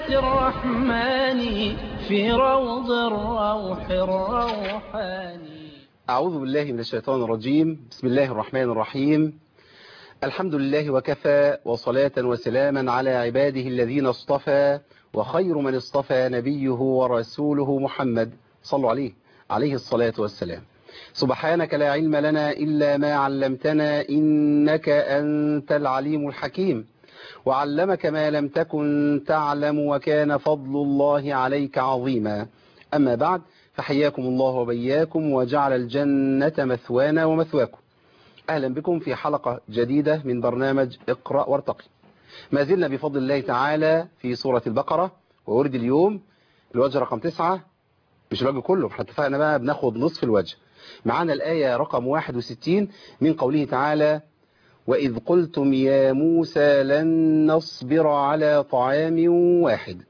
الرحمن في روض الروح الروحاني أعوذ بالله من الشيطان الرجيم بسم الله الرحمن الرحيم الحمد لله وكفى وصلاة وسلاما على عباده الذين اصطفى وخير من اصطفى نبيه ورسوله محمد صلوا عليه عليه الصلاة والسلام سبحانك لا علم لنا إلا ما علمتنا إنك أنت العليم الحكيم وعلمك ما لم تكن تعلم وكان فضل الله عليك عظيما أما بعد فحياكم الله وبياكم وجعل الجنة مثوانا ومثواكم أهلا بكم في حلقة جديدة من برنامج اقرأ وارتقي ما زلنا بفضل الله تعالى في سورة البقرة وورد اليوم الوجه رقم تسعة مش الوجه كله احنا اتفقنا بقى بناخد نصف الوجه معانا الآية رقم 61 من قوله تعالى وإذ قلتم يا موسى لن نصبر على طعام واحد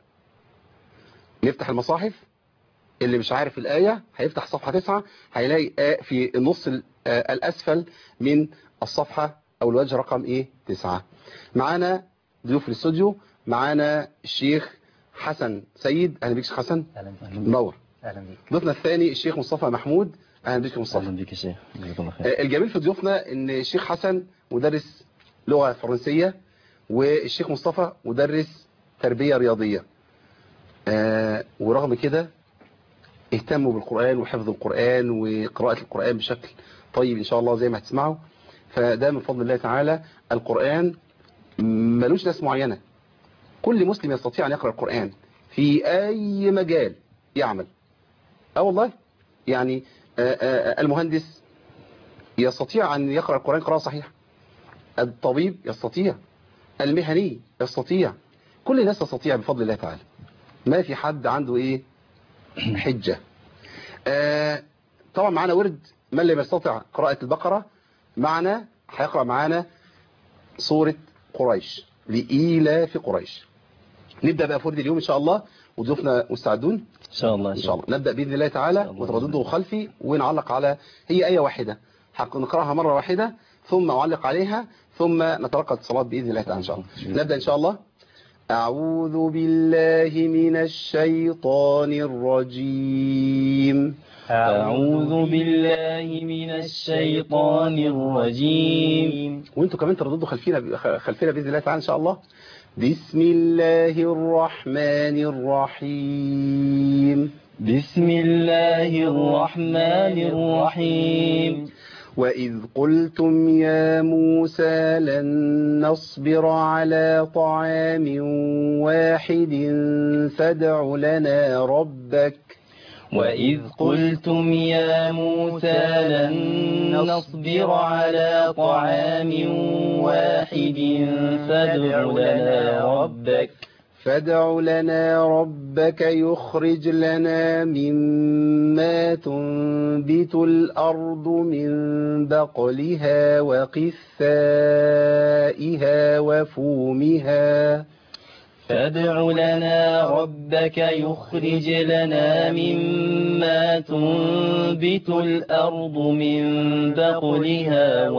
نفتح المصاحف اللي مش عارف الآية هيفتح صفحة تسعة هيلاقي في النص الأسفل من الصفحة أو الوجه رقم إيه تسعة معانا ضيوف في الاستوديو معانا الشيخ حسن سيد أهلا بيك شيخ حسن اهلا منور اهلا بيك ضيفنا الثاني الشيخ مصطفى محمود أهلا بيك يا مصطفى اهلا بيك يا شيخ جزاك الله خير الجميل في ضيوفنا ان الشيخ حسن مدرس لغة فرنسية والشيخ مصطفى مدرس تربية رياضية آه ورغم كده اهتموا بالقرآن وحفظ القرآن وقراءة القرآن بشكل طيب ان شاء الله زي ما هتسمعوا فده من فضل الله تعالى القرآن ملوش ناس معينة كل مسلم يستطيع ان يقرأ القرآن في اي مجال يعمل اه والله يعني آه آه المهندس يستطيع أن يقرأ القرآن قراءة صحيحة الطبيب يستطيع المهني يستطيع كل الناس تستطيع بفضل الله تعالى ما في حد عنده ايه حجة آه طبعا معنا ورد من لم يستطع قراءة البقرة معنا هيقرأ معنا سورة قريش لإيلاف قريش نبدأ بقى في ورد اليوم إن شاء الله وضيوفنا مستعدون ان شاء الله إن شاء الله نبدأ بإذن الله تعالى الله. وترددوا خلفي ونعلق على هي آية واحدة نقرأها مرة واحدة ثم أعلق عليها ثم نتلقى اتصالات بإذن الله تعالى إن شاء الله نبدأ إن شاء الله أعوذ بالله من الشيطان الرجيم أعوذ بالله من الشيطان الرجيم وانتوا كمان ترددوا خلفينا خلفينا بإذن الله تعالى إن شاء الله بسم الله الرحمن الرحيم بسم الله الرحمن الرحيم وإذ قلتم يا موسى لن نصبر على طعام واحد فادع لنا ربك وإذ قلتم يا موسى لن نصبر على طعام واحد فادع لنا ربك فادع لنا ربك يخرج لنا مما تنبت الأرض من بقلها وقثائها وفومها فادع لنا ربك يخرج لنا مما تنبت الأرض من بقلها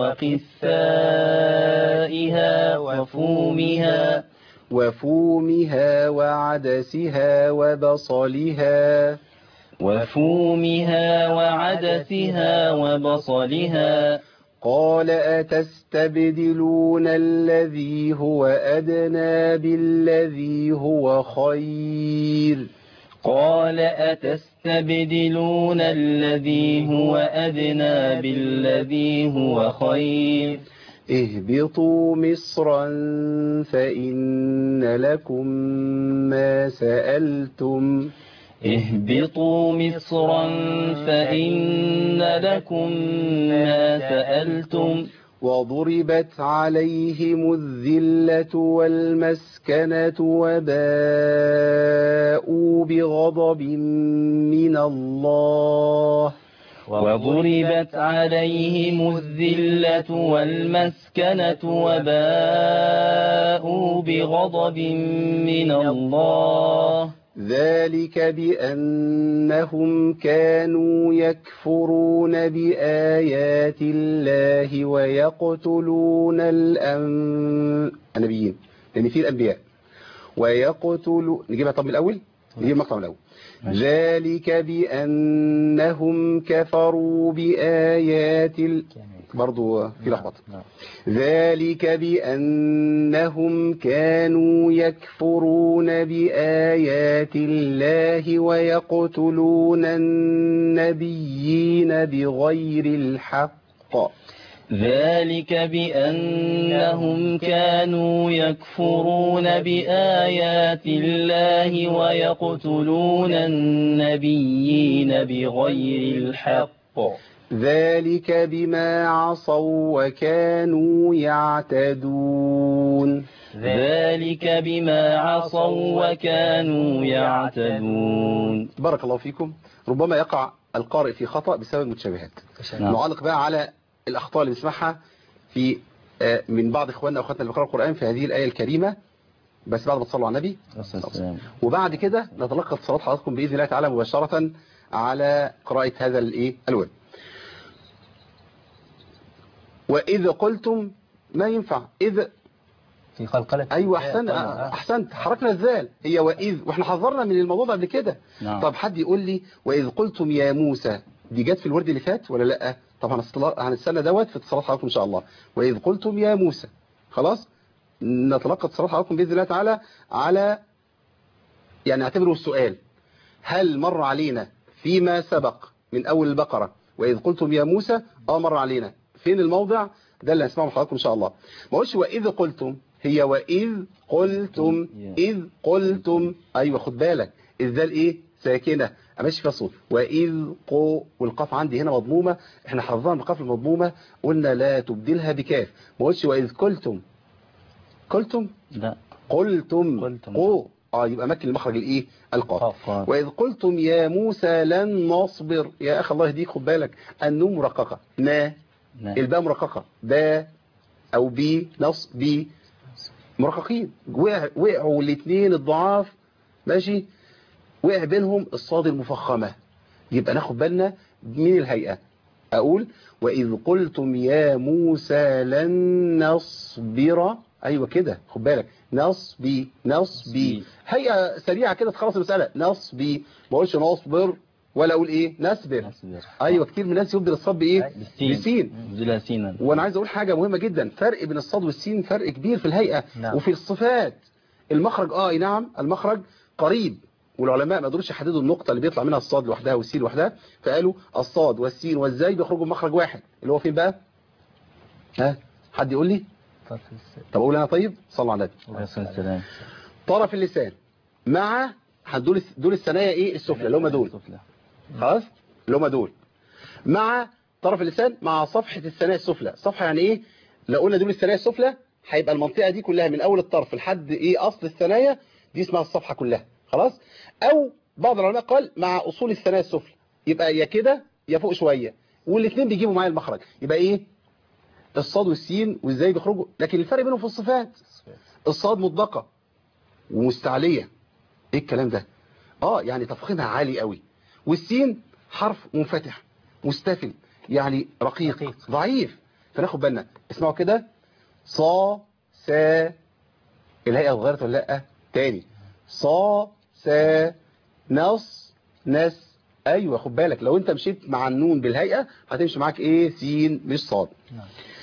وقثائها وفومها وفومها وعدسها وبصلها وفومها وعدسها وبصلها قال أتستبدلون الذي هو أدنى بالذي هو خير قال أتستبدلون الذي هو أدنى بالذي هو خير اهبطوا مصرا فإن لكم ما سألتم اهبطوا مصرا فإن لكم ما سألتم وضربت عليهم الذلة والمسكنة وباءوا بغضب من الله وضربت عليهم الذلة والمسكنة وباءوا بغضب من الله ذلك بأنهم كانوا يكفرون بآيات الله ويقتلون الأن- النبيين لأن في الأنبياء ويقتلوا نجيبها طب من الأول نجيب المقطع من الأول ذلك بأنهم كفروا بآيات ال... برضو في لخبطة نعم. ذلك بأنهم كانوا يكفرون بآيات الله ويقتلون النبيين بغير الحق ذلك بأنهم كانوا يكفرون بآيات الله ويقتلون النبيين بغير الحق ذلك بما عصوا وكانوا يعتدون ذلك بما عصوا وكانوا يعتدون بارك الله فيكم ربما يقع القارئ في خطأ بسبب المتشابهات نعم. نعلق بقى على الأخطاء اللي بنسمعها في آه، من بعض إخواننا وأخواتنا اللي بيقرأوا القرآن في هذه الآية الكريمة بس بعد ما تصلوا على النبي والسلام. وبعد كده نتلقى اتصالات حضراتكم بإذن الله تعالى مباشرة على قراءة هذا الإيه الويب وإذ قلتم ما ينفع إذ في قلقلة أيوة أحسن أحسنت حركنا الذال هي وإذ وإحنا حذرنا من الموضوع ده قبل كده نعم. طب حد يقول لي وإذ قلتم يا موسى دي جت في الورد اللي فات ولا لا طب هنستل- هنستنى دوت في اتصالات حضراتكم إن شاء الله وإذ قلتم يا موسى خلاص نتلقى اتصالات حضراتكم بإذن الله تعالى على يعني اعتبروا السؤال هل مر علينا فيما سبق من أول البقرة وإذ قلتم يا موسى اه مر علينا فين الموضع ده اللي هنسمعه من حضراتكم إن شاء الله ما قلتش وإذ قلتم هي وإذ قلتم إذ قلتم أيوة خد بالك إذ ده الإيه ساكنة أمشي فيها صوت وإذ قو والقاف عندي هنا مضمومة احنا حفظنا بالقاف المضمومة قلنا لا تبدلها بكاف ما قلتش وإذ قلتم قلتم لا قلتم قلتم. قو اه يبقى مكن المخرج الايه القاف قاف. واذ قلتم يا موسى لن نصبر يا اخي الله يهديك خد بالك النون مرققه نا نعم. الباء مرققه با او بي نص بي مرققين وقع وقعوا الاثنين الضعاف ماشي وقع بينهم الصاد المفخمه يبقى ناخد بالنا من الهيئه اقول واذ قلتم يا موسى لن نصبر ايوه كده خد بالك نصبي نصبي هيئه سريعه كده تخلص المساله نصبي ما اقولش نصبر ولا اقول ايه نسبر نصبر. ايوه كتير من الناس يبدل الصاد بايه بالسين بسين بدلها سينا وانا عايز اقول حاجه مهمه جدا فرق بين الصاد والسين فرق كبير في الهيئه نعم. وفي الصفات المخرج اه أي نعم المخرج قريب والعلماء ما قدروش يحددوا النقطه اللي بيطلع منها الصاد لوحدها والسين لوحدها فقالوا الصاد والسين والزاي بيخرجوا بمخرج واحد اللي هو فين بقى ها حد يقول لي طب اقول انا طيب صلوا على النبي عليه الصلاة والسلام طرف اللسان مع دول دول الثنايا ايه السفلى اللي هم دول خلاص اللي هم دول مع طرف اللسان مع صفحة الثنايا السفلى صفحة يعني ايه لو قلنا دول الثنايا السفلى هيبقى المنطقة دي كلها من اول الطرف لحد ايه اصل الثنايا دي اسمها الصفحة كلها خلاص او بعض العلماء قال مع اصول الثنايا السفلى يبقى يا كده يا فوق شوية والاثنين بيجيبوا معايا المخرج يبقى ايه الصاد والسين وازاي بيخرجوا لكن الفرق بينهم في الصفات الصاد مطبقة ومستعلية ايه الكلام ده اه يعني تفخيمها عالي قوي والسين حرف منفتح مستفل يعني رقيق, رقيق. ضعيف فناخد بالنا اسمعوا كده صا سا الهيئة اتغيرت ولا لا تاني صا سا نص نس ايوه خد بالك لو انت مشيت مع النون بالهيئة هتمشي معاك ايه سين مش صاد نعم.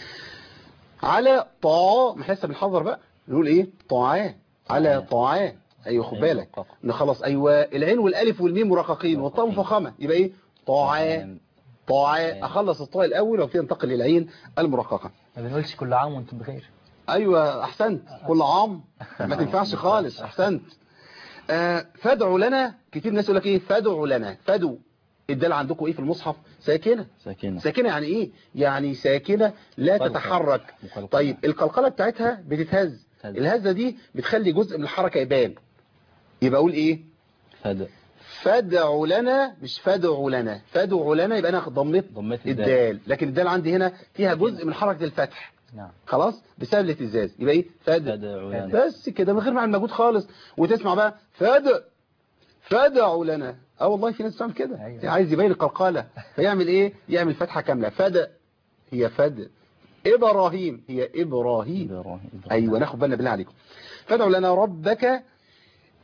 على طاعة ما احنا لسه بنحذر بقى نقول ايه طاعة على طاعة ايوه خد بالك نخلص ايوه العين والالف والميم مرققين والطاء مفخمه يبقى ايه طاعة طاعة اخلص الطاء الاول وابتدي انتقل للعين المرققه ما بنقولش كل عام وانتم بخير ايوه احسنت كل عام ما تنفعش خالص احسنت آه فادعوا لنا كتير من الناس يقول لك ايه فادعوا لنا فادوا الدال عندكم ايه في المصحف ساكنه ساكنة ساكنه يعني ايه يعني ساكنه لا مقلقلة. تتحرك مقلقلة. طيب القلقله بتاعتها بتتهز تهز. الهزه دي بتخلي جزء من الحركه يبان يبقى اقول ايه فد فادعوا لنا مش فادعوا لنا فادعوا لنا يبقى انا ضميت ضميت الدال. الدال لكن الدال عندي هنا فيها جزء من حركه الفتح نعم خلاص بسبب الاهتزاز يبقى ايه فد فادعوا لنا. بس كده من غير ما اعمل مجهود خالص وتسمع بقى فد فدعوا لنا اه والله في ناس بتعمل كده أيوة. عايز يبين القلقله فيعمل ايه يعمل فتحه كامله فد هي فد ابراهيم هي ابراهيم إبراهيم. ايوه ناخد بالنا بالله عليكم فادعوا لنا ربك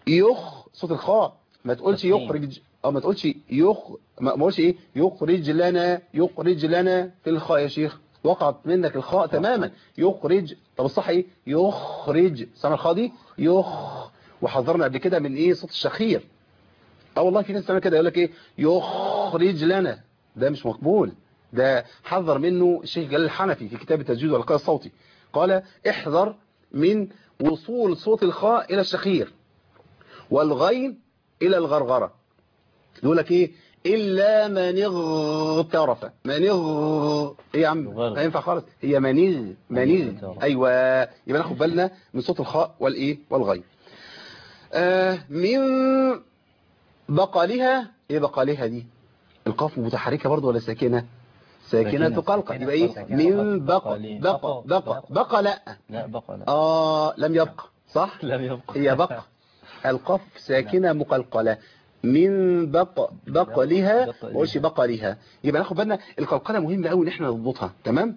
يخ صوت الخاء ما تقولش تفخيم. يخرج اه ما تقولش يخ ما ما قولش ايه يخرج لنا يخرج لنا في الخاء يا شيخ وقعت منك الخاء تماما يخرج طب الصح ايه يخرج سامع الخاء دي يخ وحذرنا قبل كده من ايه صوت الشخير اه والله في ناس تعمل كده يقول لك ايه يخرج لنا ده مش مقبول ده حذر منه الشيخ جلال الحنفي في كتاب التسجيل والقاء الصوتي قال احذر من وصول صوت الخاء الى الشخير والغين الى الغرغره يقول لك ايه الا من اغترف من اغ ايه يا عم غرغر. لا ينفع خالص هي منيغ منيغ اغترف. ايوه يبقى ناخد بالنا من صوت الخاء والايه والغين آه من بقالها ايه بقالها دي القاف متحركه برضو ولا ساكنه ساكنه ساكنة. تقلقل يبقى ايه ساكنة. من بقى بقى. بقى بقى بقى لا لا بقى لا اه لم يبقى صح لم يبقى هي بقى القاف ساكنه مقلقله من بق بقلها ما بقلها. اقولش بقلها يبقى ناخد بالنا القلقله مهمه قوي ان احنا نضبطها تمام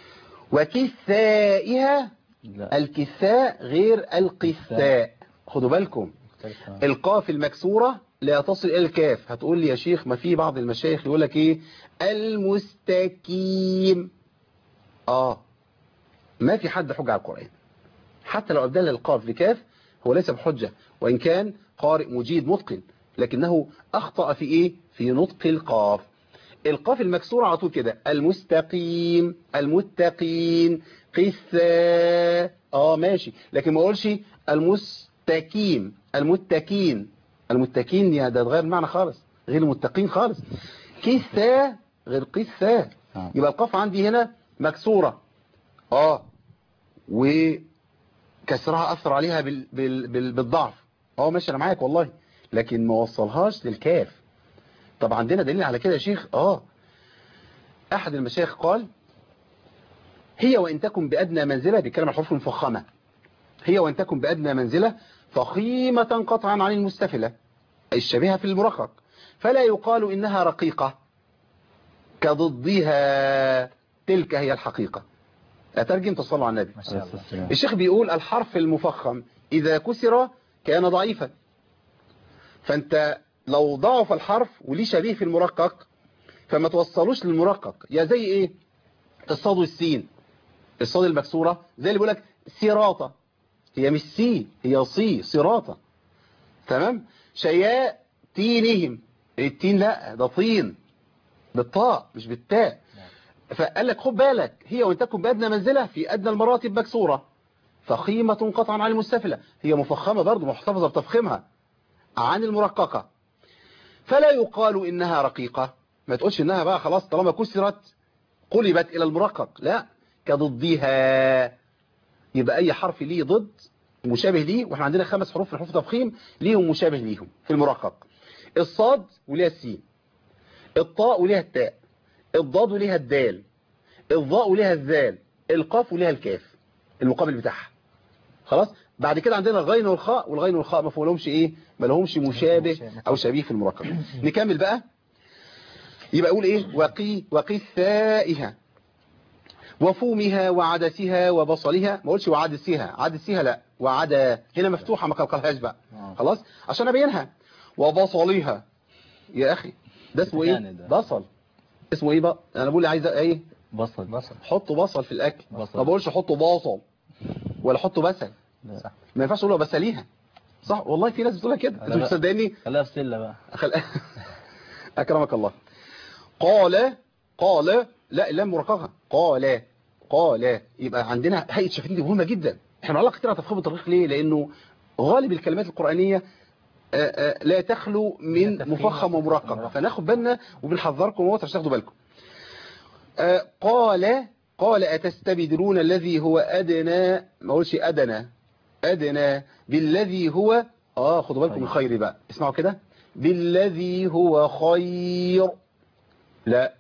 وكثائها لا الكثاء غير القثاء خدوا بالكم القاف المكسورة لا تصل إلى الكاف هتقول لي يا شيخ ما في بعض المشايخ يقول لك إيه المستقيم آه ما في حد حجة على القرآن حتى لو أبدل القاف لكاف هو ليس بحجة وإن كان قارئ مجيد متقن لكنه أخطأ في إيه في نطق القاف القاف المكسورة على طول كده المستقيم المتقين قثاء اه ماشي لكن ما اقولش المستقيم المتقين المتقين يا ده اتغير المعنى خالص غير المتقين خالص كثاء غير قثاء آه. يبقى القاف عندي هنا مكسورة اه وكسرها اثر عليها بال بال بال بالضعف اه ماشي انا معاك والله لكن ما وصلهاش للكاف طب عندنا دليل على كده يا شيخ اه احد المشايخ قال هي وان تكن بادنى منزله بيتكلم عن الحروف المفخمه هي وان تكن بادنى منزله فخيمه قطعا عن المستفله أي الشبيهه في المرقق فلا يقال انها رقيقه كضدها تلك هي الحقيقه اترجم تصلوا على النبي ما شاء الله الشيخ بيقول الحرف المفخم إذا كسر كان ضعيفا فأنت لو ضعف الحرف وليه شبيه في المرقق فما توصلوش للمرقق يا زي إيه الصاد والسين الصاد المكسورة زي اللي بيقول لك سراطة هي مش سي هي صي سراطة تمام شياطينهم التين لا ده طين بالطاء مش بالتاء فقال لك خد بالك هي وان تكن بأدنى منزلة في أدنى المراتب مكسورة فخيمة قطعا عن المستفلة هي مفخمة برضو محتفظة بتفخيمها عن المرققة فلا يقال إنها رقيقة ما تقولش إنها بقى خلاص طالما كسرت قلبت إلى المرقق لا كضدها يبقى أي حرف ليه ضد مشابه ليه واحنا عندنا خمس حروف في حروف تفخيم ليهم مشابه ليهم في المرقق الصاد وليها السين الطاء وليها التاء الضاد وليها الدال الضاء وليها الذال القاف وليها الكاف المقابل بتاعها خلاص بعد كده عندنا الغين والخاء والغين والخاء ما لهمش ايه ما لهمش مشابه او شبيه في المركب نكمل بقى يبقى اقول ايه وقي وقثائها وفومها وعدسها وبصلها ما اقولش وعدسها عدسها لا وعدا هنا مفتوحه ما قلقلهاش بقى آه. خلاص عشان ابينها وبصلها يا اخي ده اسمه ايه يعني ده. بصل اسمه ايه بقى انا بقول عايز ايه بصل بصل حطوا بصل في الاكل بصل. ما بقولش حطوا بصل ولا حطوا بسل لا. صح. ما ينفعش اقولها بسليها صح والله في ناس بتقولها كده انت لا، مش لا. مصدقني خليها في سلة بقى خل... اكرمك الله قال قال لا اللام مرققه قال قال يبقى عندنا هيئه شفتين دي مهمه جدا احنا بنعلق كتير على تفخيم الترقيق ليه لانه غالب الكلمات القرانيه آه، آه، لا تخلو من تفخيم مفخم ومرقق ومرقق. فناخد بالنا وبنحذركم وقت عشان تاخدوا بالكم آه، قال قال أتستبدلون الذي هو أدنى ما أقولش أدنى أدنى بالذي هو آه خدوا بالكم من خير بقى اسمعوا كده بالذي هو خير لا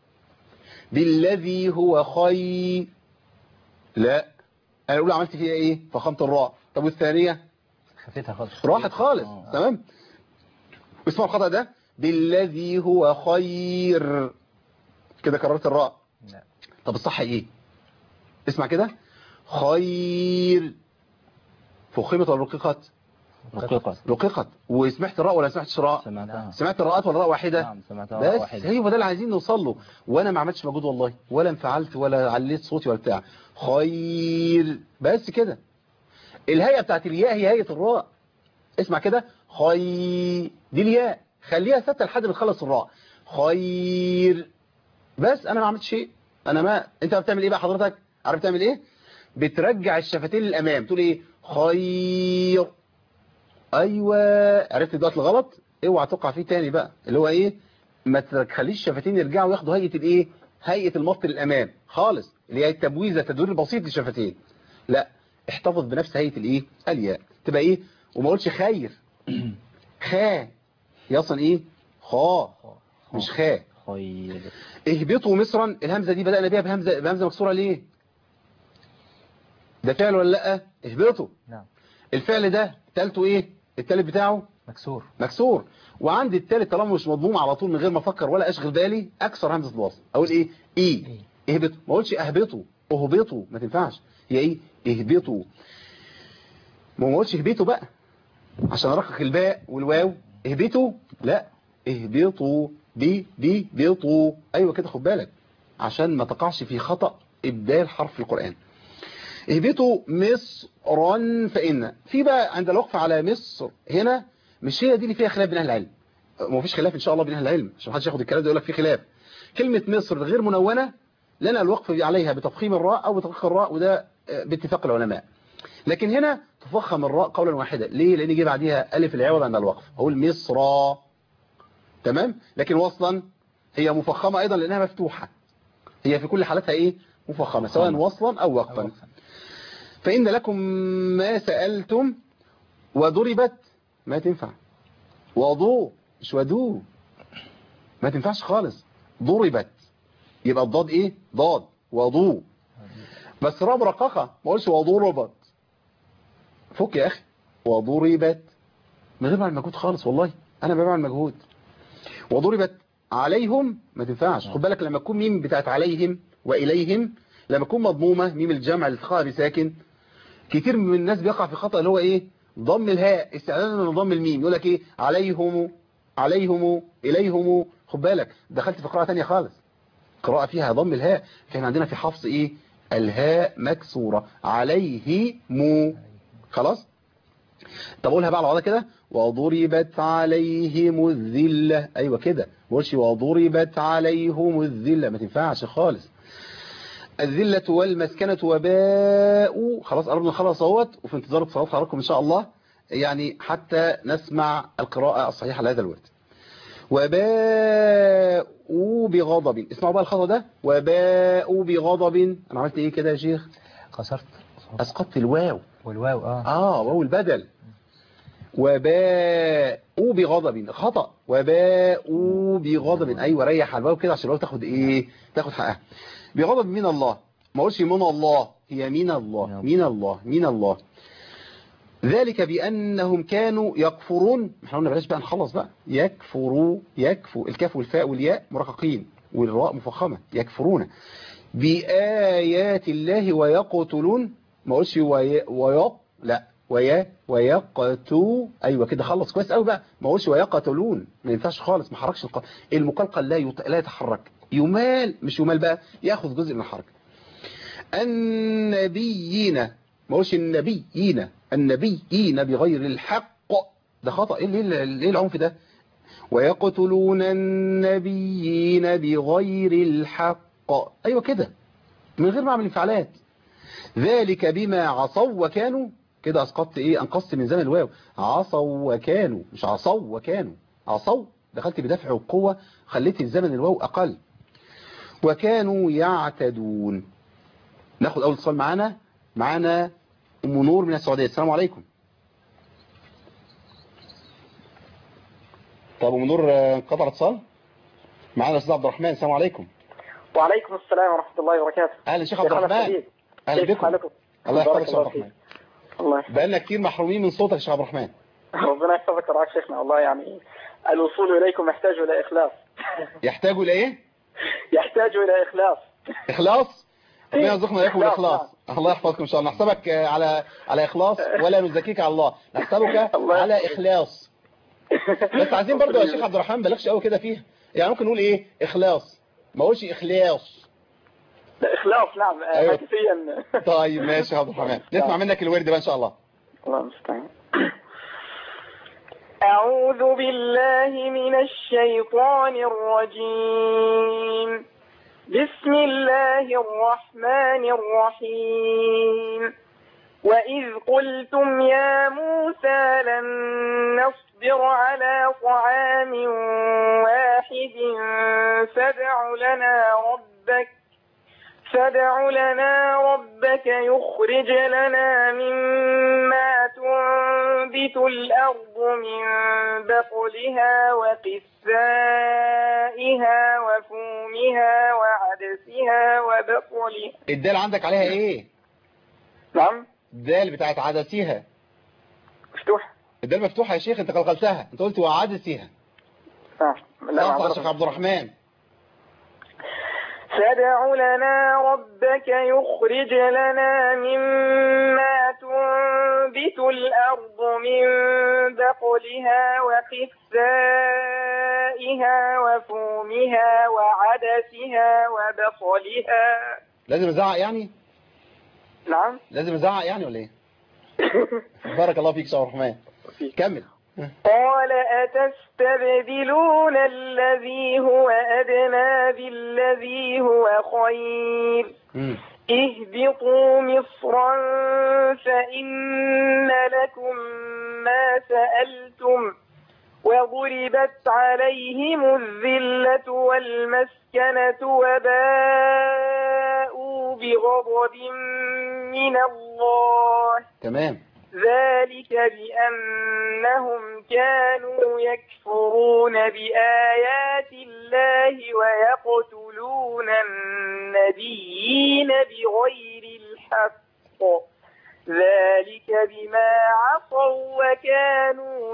بالذي هو خير لا أنا الأولى عملت فيها إيه فخمت الراء طب والثانية خفيتها خالص راحت خالص آه. تمام اسمعوا الخطأ ده بالذي هو خير كده كررت الراء لا. طب الصح ايه اسمع كده خير فخمت ولا رققت رقيقة رققت وسمعت الراء ولا سمعتش راء سمعتها سمعت الراءات ولا راء واحدة نعم سمعتها بس واحدة هي ده اللي عايزين نوصل له وانا ما عملتش مجهود والله ولا انفعلت ولا عليت صوتي ولا بتاع خير بس كده الهيئه بتاعت الياء هي هيئه الراء اسمع كده خي دي الياء خليها ثابته لحد ما تخلص الراء خير بس انا ما عملتش شيء انا ما انت بتعمل ايه بقى حضرتك عارف تعمل ايه بترجع الشفتين للامام تقول ايه خير ايوه عرفت دلوقتي الغلط اوعى تقع فيه تاني بقى اللي هو ايه ما تخليش الشفتين يرجعوا ياخدوا هيئه الايه هيئه المط للامام خالص اللي هي التبويزه التدوير البسيط للشفتين لا احتفظ بنفس هيئه الايه الياء تبقى ايه وما اقولش خير خا هي اصلا ايه خا مش خا خير اهبطوا مصرا الهمزه دي بدانا بيها بهمزه بهمزه مكسوره ليه ده فعل ولا لا اهبطوا نعم الفعل ده تالته ايه التالت بتاعه مكسور مكسور وعندي التالت طالما مش مضموم على طول من غير ما افكر ولا اشغل بالي اكسر همزه الوصل اقول ايه ايه إيه. اهبطوا ما اقولش اهبطوا اهبطوا ما تنفعش هي ايه اهبطوا ما اقولش اهبطوا بقى عشان ارقق الباء والواو اهبطوا لا اهبطوا بي بي بيطوا ايوه كده خد بالك عشان ما تقعش في خطأ ابدال حرف القرآن اهبطوا مصرا فإن في بقى عند الوقف على مصر هنا مش هي دي اللي فيها خلاف بين اهل العلم ما فيش خلاف ان شاء الله بين اهل العلم عشان ما حدش ياخد الكلام ده يقول لك في خلاف كلمة مصر غير منونة لنا الوقف عليها بتفخيم الراء او بتفخيم الراء وده باتفاق العلماء لكن هنا تفخم الراء قولا واحدا ليه لان جه بعديها الف العوض عند الوقف اقول مصر تمام لكن وصلا هي مفخمة ايضا لانها مفتوحة هي في كل حالاتها ايه مفخمة سواء وصلا او وقفا فإن لكم ما سألتم وضربت ما تنفع وضو مش ودو ما تنفعش خالص ضربت يبقى الضاد ايه ضاد وضو بس راء مرققة ما اقولش وضربت فك يا اخي وضربت من غير ما اعمل مجهود خالص والله انا ما بعمل مجهود وضربت عليهم ما تنفعش خد بالك لما تكون ميم بتاعت عليهم واليهم لما تكون مضمومه ميم الجمع اللي تقع بساكن كتير من الناس بيقع في خطأ اللي هو ايه ضم الهاء استعدادا لضم الميم يقول لك ايه عليهم عليهم اليهم خد بالك دخلت في قراءه ثانيه خالص قراءه فيها ضم الهاء فاحنا عندنا في حفص ايه الهاء مكسوره عليه مو خلاص طب اقولها بقى على بعضها كده وضربت عليهم الذله ايوه كده ما اقولش وضربت عليهم الذله ما تنفعش خالص الذلة والمسكنة وباء خلاص قربنا نخلص اهوت وفي انتظار اتصالات حضراتكم ان شاء الله يعني حتى نسمع القراءة الصحيحة لهذا الوقت وباءوا بغضب اسمعوا بقى الخطأ ده وباءوا بغضب انا عملت ايه كده يا شيخ قصرت اسقطت الواو والواو اه اه واو البدل وباءوا بغضب خطأ وباءوا بغضب ايوه ريح على الواو كده عشان الواو تاخد ايه تاخد حقها بغضب من الله ما اقولش من الله هي من الله من الله من الله ذلك بأنهم كانوا يكفرون احنا قلنا بلاش بقى نخلص بقى يكفروا يكفوا الكاف والفاء والياء مرققين والراء مفخمة يكفرون بآيات الله ويقتلون ما اقولش وي... ويق لا ويا ويقتو ايوه كده خلص كويس قوي بقى ما اقولش ويقتلون ما ينفعش خالص ما حركش الق... المقلقل لا يط... لا يتحرك يمال مش يمال بقى ياخذ جزء من الحركه النبيين ما اقولش النبيين النبيين بغير الحق ده خطأ ايه ايه ايه العنف ده ويقتلون النبيين بغير الحق ايوه كده من غير ما اعمل انفعالات ذلك بما عصوا وكانوا كده اسقطت ايه انقصت من زمن الواو عصوا وكانوا مش عصوا وكانوا عصوا دخلت بدفع وقوة خليت الزمن الواو اقل وكانوا يعتدون ناخد اول اتصال معانا معانا ام نور من السعودية السلام عليكم طب ام نور انقطع الاتصال معانا الاستاذ عبد الرحمن السلام عليكم وعليكم السلام ورحمة الله وبركاته اهلا شيخ عبد الرحمن اهلا بكم الله يحفظك يا عبد الرحمن الله بقالنا كتير محرومين من صوتك يا شيخ عبد الرحمن ربنا يحفظك ويرعاك شيخنا والله يعني الوصول إليكم يحتاج إلى إخلاص يحتاج الى ايه يحتاج إلى إخلاص اخلاص ربنا يرزقنا اياكم إخلاص، الاخلاص الله يحفظكم ان شاء الله نحسبك آه، على على اخلاص ولا نزكيك على الله نحسبك الله على يحفظك. اخلاص بس عايزين برضو يا شيخ عبد الرحمن بلاش قوي كده فيها يعني ممكن نقول ايه اخلاص ما اقولش اخلاص لا إخلاص نعم آه، أيوة. هاتفيا طيب ماشي يا عبد الرحمن نسمع منك الورد بقى ان شاء الله الله المستعان أعوذ بالله من الشيطان الرجيم بسم الله الرحمن الرحيم وإذ قلتم يا موسى لن نصبر على طعام واحد فادع لنا ربك فادع لنا ربك يخرج لنا مما تنبت الأرض من بقلها وقثائها وفومها وعدسها وبصلها الدال عندك عليها ايه نعم الدال بتاعت عدسيها مفتوح الدال مفتوحه يا شيخ انت قلقلتها انت قلت وعدسيها آه. لا صح يا معذرة. شيخ عبد الرحمن فادع لنا ربك يخرج لنا مما تنبت الأرض من بقلها وقثائها وفومها وعدسها وبصلها لازم ازعق يعني نعم لازم ازعق يعني ولا ايه بارك الله فيك يا عبد الرحمن كمل قال أتستبدلون الذي هو أدنى بالذي هو خير مم. اهبطوا مصرا فإن لكم ما سألتم وضربت عليهم الذلة والمسكنة وباءوا بغضب من الله تمام ذلك بأنهم كانوا يكفرون بآيات الله ويقتلون النبيين بغير الحق ذلك بما عصوا وكانوا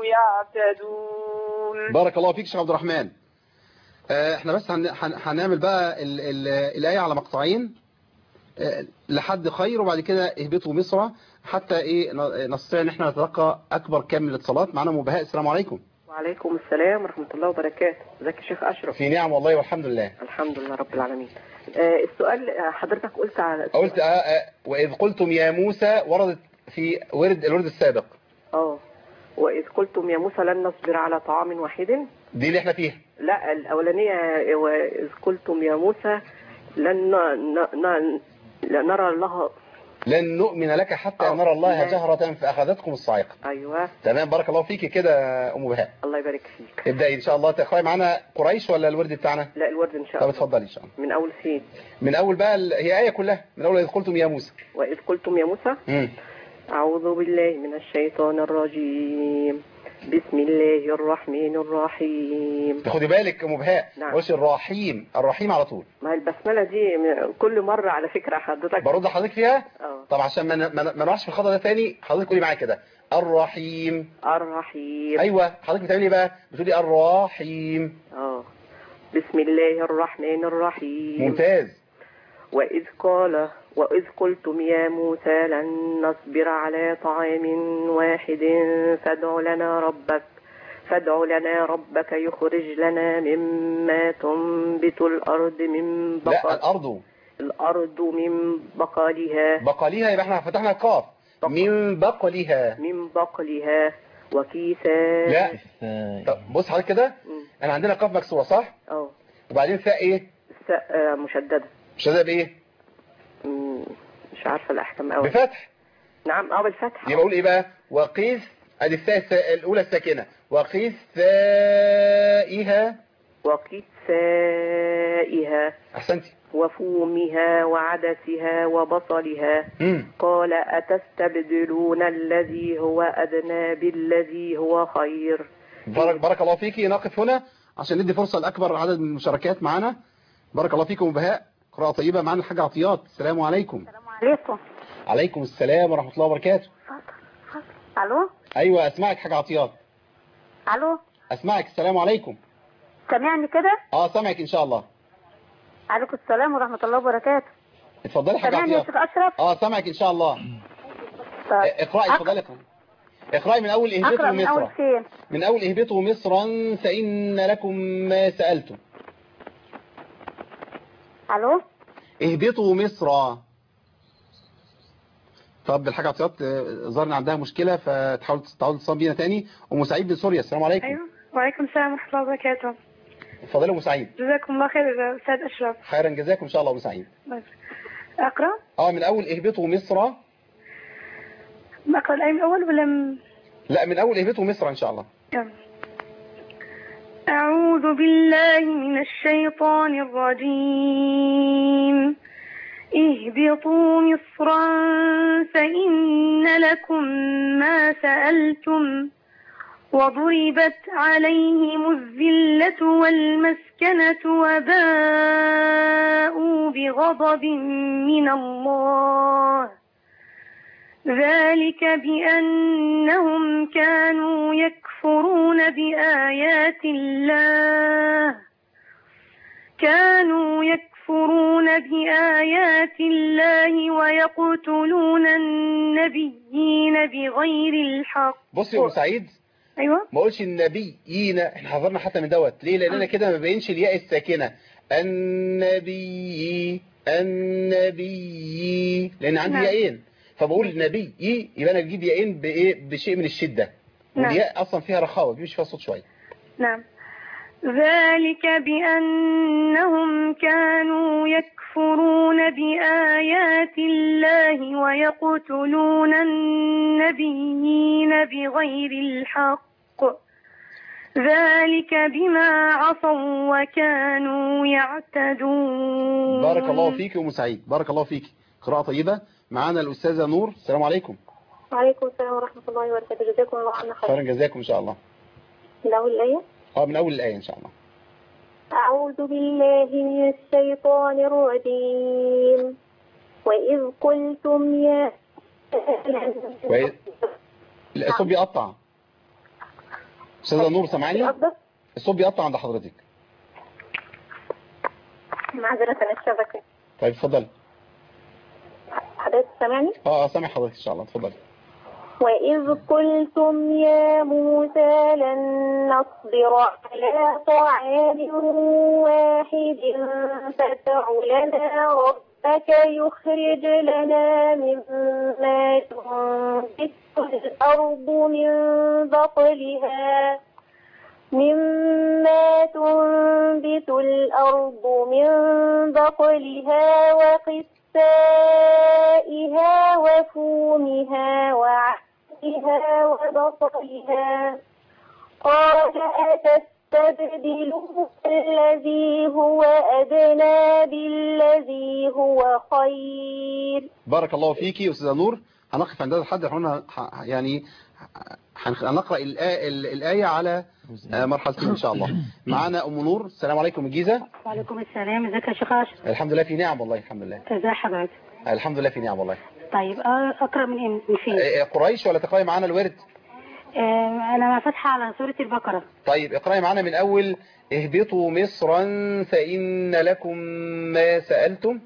يعتدون بارك الله فيك يا شيخ عبد الرحمن آه، احنا بس هن- هن- هنعمل بقى ال ال الآية على مقطعين آه، لحد خير وبعد كده اهبطوا مصر حتى ايه ن- نستطيع ان احنا نتلقى اكبر كم من الاتصالات معنا ام بهاء السلام عليكم وعليكم السلام ورحمة الله وبركاته ازيك يا شيخ أشرف في نعم والله والحمد لله الحمد لله رب العالمين آه السؤال آه، حضرتك قلت على قلت آه آه واذ قلتم يا موسى وردت في ورد الورد السابق اه وإذ قلتم يا موسى لن نصبر على طعام واحد دي اللي احنا فيها لا الأولانية آه، وإذ قلتم يا موسى لن ن... ن... ن... نرى الله لن نؤمن لك حتى آه، نرى الله لا. جهرة فأخذتكم الصاعقة أيوة تمام بارك الله فيك كده يا ام بهاء الله يبارك فيك ابدأي ان شاء الله تقرأي معانا قريش ولا الورد بتاعنا لا الورد إن شاء طب الله اتفضلي ان شاء الله من أول فين من اول بقى ال... هي آية كلها من اول اذ قلتم يا موسى وإذ قلتم يا موسى مم. أعوذ بالله من الشيطان الرجيم بسم الله الرحمن الرحيم تاخدي بالك يا ام بهاء نعم. وش الرحيم الرحيم على طول ما البسملة دي م- كل مرة على فكرة حضرتك برد حضرتك فيها اه طب عشان ما ن- ما ن- ما نروحش في الخطأ ده تاني حضرتك قولي معايا كده الرحيم الرحيم ايوه حضرتك بتعملي ايه بقى بتقولي الرحيم اه بسم الله الرحمن الرحيم ممتاز وإذ قال وإذ قلتم يا موسى لن نصبر على طعام واحد فادع لنا ربك فادع لنا ربك يخرج لنا مما تنبت الأرض من لا بقل الارض الأرض من بقلها بقاليها يبقى احنا فتحنا القاف بق- من بقلها من بقلها وكيسا لا كفاية. طب بص حضرتك كده مم. انا عندنا قاف مكسوره صح اه وبعدين فاء ايه س- آه، مشددة مش هذا بايه مم، مش عارفة الأحكام أوي بفتح نعم اه بالفتحة يبقى اقول ايه بقى وقيس ادي الثاء الثاء الاولى الساكنه وقيس ثائها وكسائها احسنتي وفومها وعدسها وبصلها امم قال أتستبدلون الذي هو أدنى بالذي هو خير بارك بارك الله فيكي نقف هنا عشان ندي فرصه لاكبر عدد من المشاركات معانا بارك الله فيكم بهاء قراءه طيبه معانا الحاج عطيات السلام عليكم السلام عليكم عليكم السلام ورحمه الله وبركاته الو ايوه اسمعك حاج عطيات الو اسمعك السلام عليكم سامعني كده اه سامعك ان شاء الله عليكم السلام ورحمه الله وبركاته اتفضلي حاجة سامعني يا عطية شيخ أشرف اه سامعك ان شاء الله طيب. اه، اقرأي اتفضلي اقرأي اقرأي من اول اهبطوا أقرأ من أول مصر فين من اول اهبطوا مصرا فإن لكم ما سألتم ألو اهبطوا مصر طب الحاجة عطيات اه، ظهر ان عندها مشكلة فتحاول تحاول تتصل بينا تاني ام سعيد من سوريا السلام عليكم أيوة وعليكم السلام ورحمة الله وبركاته اتفضلي ام سعيد جزاكم الله خير أستاذ أشرف خيرا جزاكم ان شاء الله ام سعيد بس. أقرأ اه من اول اهبطوا مصر أقرأ الآية من الأول ولا من لا من اول اهبطوا مصر ان شاء الله يلا. أعوذ بالله من الشيطان الرجيم اهبطوا مصرا فإن لكم ما سألتم وضربت عليهم الذلة والمسكنة وباءوا بغضب من الله ذلك بأنهم كانوا يكفرون بآيات الله كانوا يكفرون بآيات الله ويقتلون النبيين بغير الحق بصي يا ام سعيد أيوة ما اقولش النبيين احنا حذرنا حتى من دوت ليه لان انا كده ما بينش الياء الساكنه النبي النبي لان عندي نعم. ياءين فبقول نبي يبقى انا بجيب ياءين بايه بشيء من الشده نعم. والياء اصلا فيها رخاوه بيمشي فيها صوت شويه نعم ذلك بأنهم كانوا يكفرون بآيات الله ويقتلون النبيين بغير الحق ذلك بما عصوا وكانوا يعتدون بارك الله فيك يا ام سعيد بارك الله فيك قراءه طيبه معانا الاستاذه نور السلام عليكم وعليكم السلام ورحمة الله وبركاته جزاكم الله عنا خير خيرا جزاكم ان شاء الله من أول الآية اه من اول الايه ان شاء الله أعوذ بالله من الشيطان الرجيم وإذ قلتم يا كويس لا، الصوت بيقطع استاذه نور سامعاني أفضل الصوت بيقطع عند حضرتك معذرة الشبكة طيب اتفضلي حضرتك سامعني اه اه سامع حضرتك ان شاء الله اتفضلي وإذ قلتم يا موسى لن نصبر على طعام واحد فادع لنا ربك يخرج لنا مما تنبت الأرض من بقلها مما تنبت الأرض من بقلها وقثائها وفومها وعدسها وبصلها قال أتستبدلون الذي هو أدنى بالذي هو خير بارك الله فيكي يا استاذه نور هنقف عند هذا الحد هنا ح- يعني هنخ- هنقرا الآية, الآية على آه، مرحلتين ان شاء الله معانا ام نور السلام عليكم من الجيزه وعليكم السلام ازيك يا شيخ اشرف الحمد لله في نعم والله الحمد لله ازي حضرتك الحمد لله في نعم والله طيب آه، اقرا من إيه؟ من فين آه، قريش ولا تقراي معانا الورد آه، انا فاتحه على سوره البقره طيب اقراي معانا من اول اهبطوا مصرا فإن لكم ما سألتم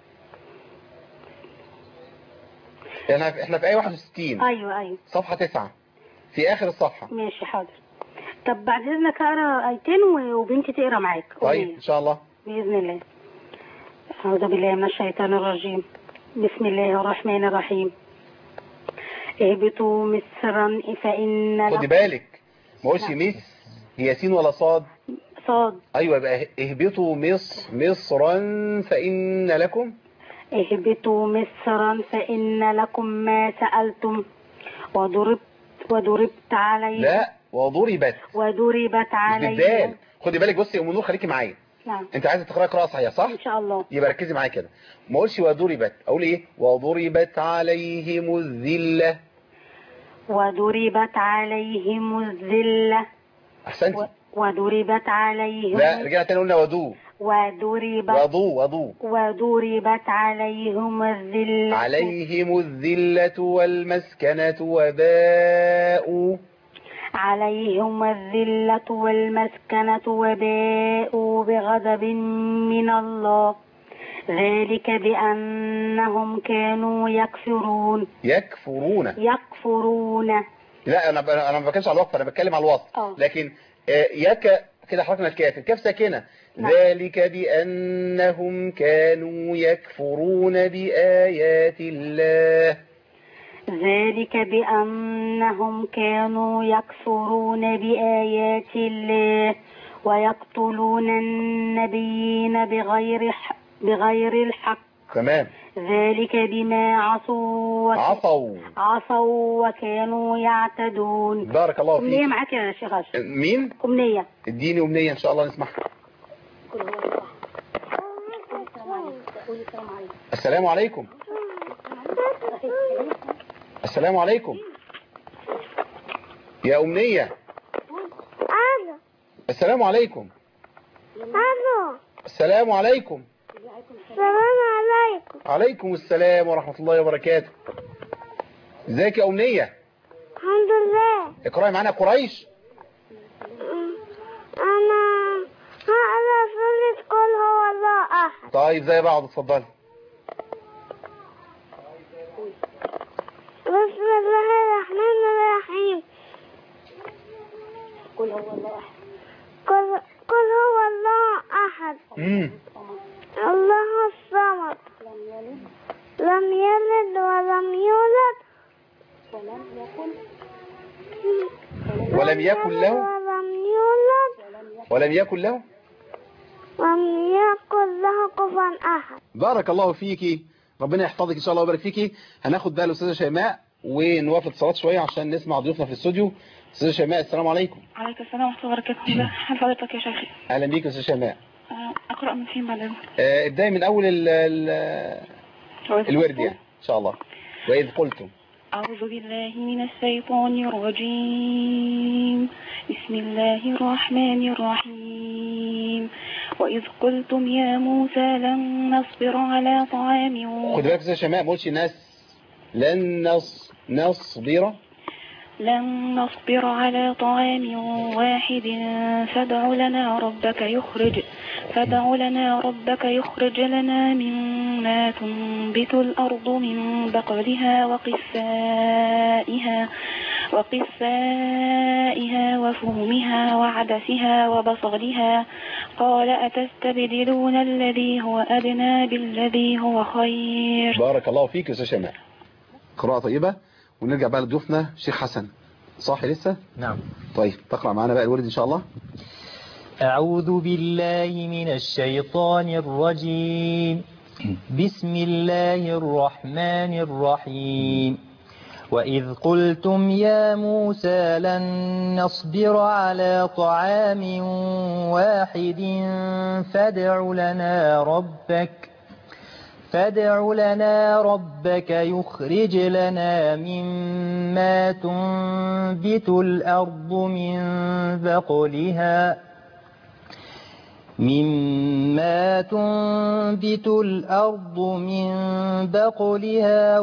احنا احنا في آية 61 ايوه ايوه صفحة 9 في آخر الصفحة ماشي حاضر طب بعد اذنك اقرا ايتين و- وبنتي تقرا معاك طيب أمنية. ان شاء الله باذن الله اعوذ بالله من الشيطان الرجيم بسم الله الرحمن الرحيم اهبطوا مصرا فان خدي لكم بالك ما قولش مس هي سين ولا صاد صاد ايوه يبقى اهبطوا مصر مصرا فإن لكم اهبطوا مصرا فإن لكم ما سألتم وضربت وضربت عليهم لا وضربت وضربت مش عليهم بالدال خدي بالك بصي يا ام نور خليكي معايا نعم انت عايزه تقراي قراءه صحيحه صح إن شاء الله يبقى ركزي معايا كده ما اقولش وضربت اقول ايه وضربت عليهم الذله وضربت عليهم الذلة احسنتي و- وضربت عليهم لا رجعنا تاني قلنا ودو وضربت وضو وضو وضربت عليهم الذلة عليهم الذلة والمسكنة وباءوا عليهم الذلة والمسكنة وباءوا بغضب من الله ذلك بأنهم كانوا يكفرون يكفرون يكفرون لا انا انا ما بتكلمش على الوقف انا بتكلم على الوصف اه. لكن آه، يك كده حركنا الكاف الكاف ساكنه نعم. ذلك بانهم كانوا يكفرون بايات الله ذلك بأنهم كانوا يكفرون بآيات الله ويقتلون النبيين بغير ح- بغير الحق تمام ذلك بما عصوا وك- عصوا عصوا وكانوا يعتدون بارك الله أمنية فيك معاك يا شيخ هاشم مين أمنية اديني امنيه ان شاء الله نسمعها السلام عليكم السلام عليكم يا امنيه ألو السلام عليكم ألو السلام عليكم السلام عليكم عليكم السلام ورحمة الله وبركاته ازيك يا أمنية الحمد لله اقرأي معانا قريش أنا هقرا سورة قل هو الله أحد طيب زي بعض اتفضلي بسم الله الرحمن الرحيم قل هو الله أحد قل قل هو الله أحد امم الله الصمد لم يلد ولم يولد ولم يكن له ولم يولد ولم يكن له لم يكن له كفوا أحد بارك الله فيكي ربنا يحفظك ان شاء الله ويبارك فيكي هناخد بقى الاستاذه شيماء ونوقف اتصالات شويه عشان نسمع ضيوفنا في الاستوديو استاذه شيماء السلام عليكم عليكم السلام ورحمة الله وبركاته حال حضرتك يا شيخي اهلا بيك يا استاذه شيماء آه، أقرأ من فين بعدين آه، ابداي من اول ال ال الورد يعني ان شاء الله واذ قلتم أعوذ بالله من الشيطان الرجيم بسم الله الرحمن الرحيم وإذ قلتم يا موسى لن نصبر على طعام خد بالك يا استاذه شيماء ما قلتش ناس لن نص نصبر لن نصبر على طعام واحد فادع لنا ربك يخرج فادع لنا ربك يخرج لنا مما تنبت الأرض من بقلها وقثائها وقثائها وفومها وعدسها وبصلها قال أتستبدلون الذي هو أدنى بالذي هو خير بارك الله فيك يا استاذ شيماء قراءة طيبة ونرجع بقى لضيوفنا شيخ حسن صاحي لسه نعم طيب تقرأ معانا بقى الورد ان شاء الله أعوذ بالله من الشيطان الرجيم بسم الله الرحمن الرحيم وإذ قلتم يا موسى لن نصبر على طعام واحد فادع لنا ربك فادع لنا ربك يخرج لنا مما تنبت الأرض من بقلها مما تنبت الأرض من بقلها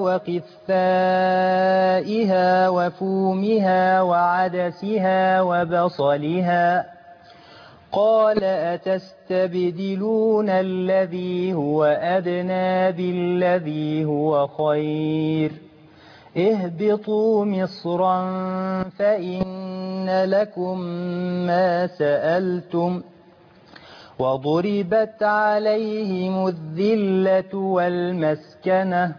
وقثائها وفومها وعدسها وبصلها قال أتستبدلون الذي هو أدنى بالذي هو خير اهبطوا مصرا فإن لكم ما سألتم وضربت عليهم الذلة والمسكنة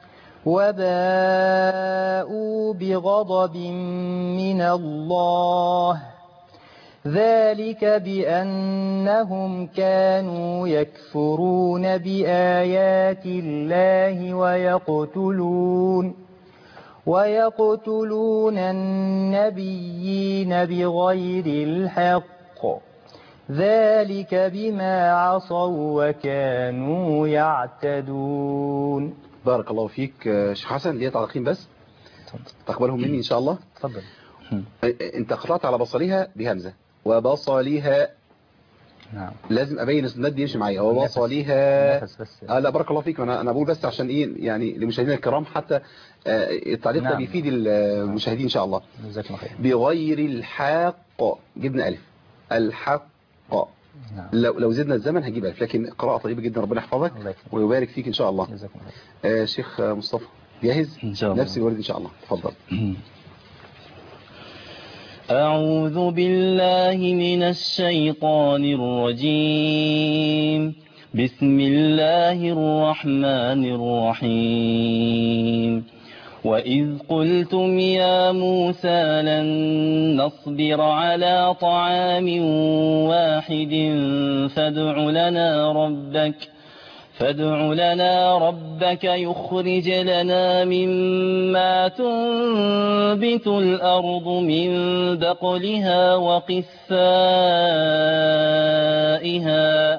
وباءوا بغضب من الله ذلك بأنهم كانوا يكفرون بآيات الله ويقتلون ويقتلون النبيين بغير الحق ذلك بما عصوا وكانوا يعتدون بارك الله فيك آه، شيخ حسن ليه تعليقين بس تقبلهم مني ان شاء الله تفضل آه، انت قطعت على بصلها بهمزة وبصلها نعم لازم ابين السناد دي يمشي معايا وبصلها نفس بس اه لا بارك الله فيك انا انا بقول بس عشان ايه يعني لمشاهدينا الكرام حتى آه، التعليق ده نعم. بيفيد المشاهدين ان شاء الله جزاك الله خير بغير الحق جبنا ألف الحق نعم لو لو زدنا الزمن هجيب ألف لكن قراءة طيبة جدا ربنا يحفظك الله يكرمك. ويبارك فيك إن شاء الله جزاكم الله آه شيخ مصطفى جاهز إن شاء الله. نفس الورد إن شاء الله تفضل أعوذ بالله من الشيطان الرجيم بسم الله الرحمن الرحيم وإذ قلتم يا موسى لن نصبر على طعام واحد فادع لنا ربك فادع لنا ربك يخرج لنا مما تنبت الأرض من بقلها وقثائها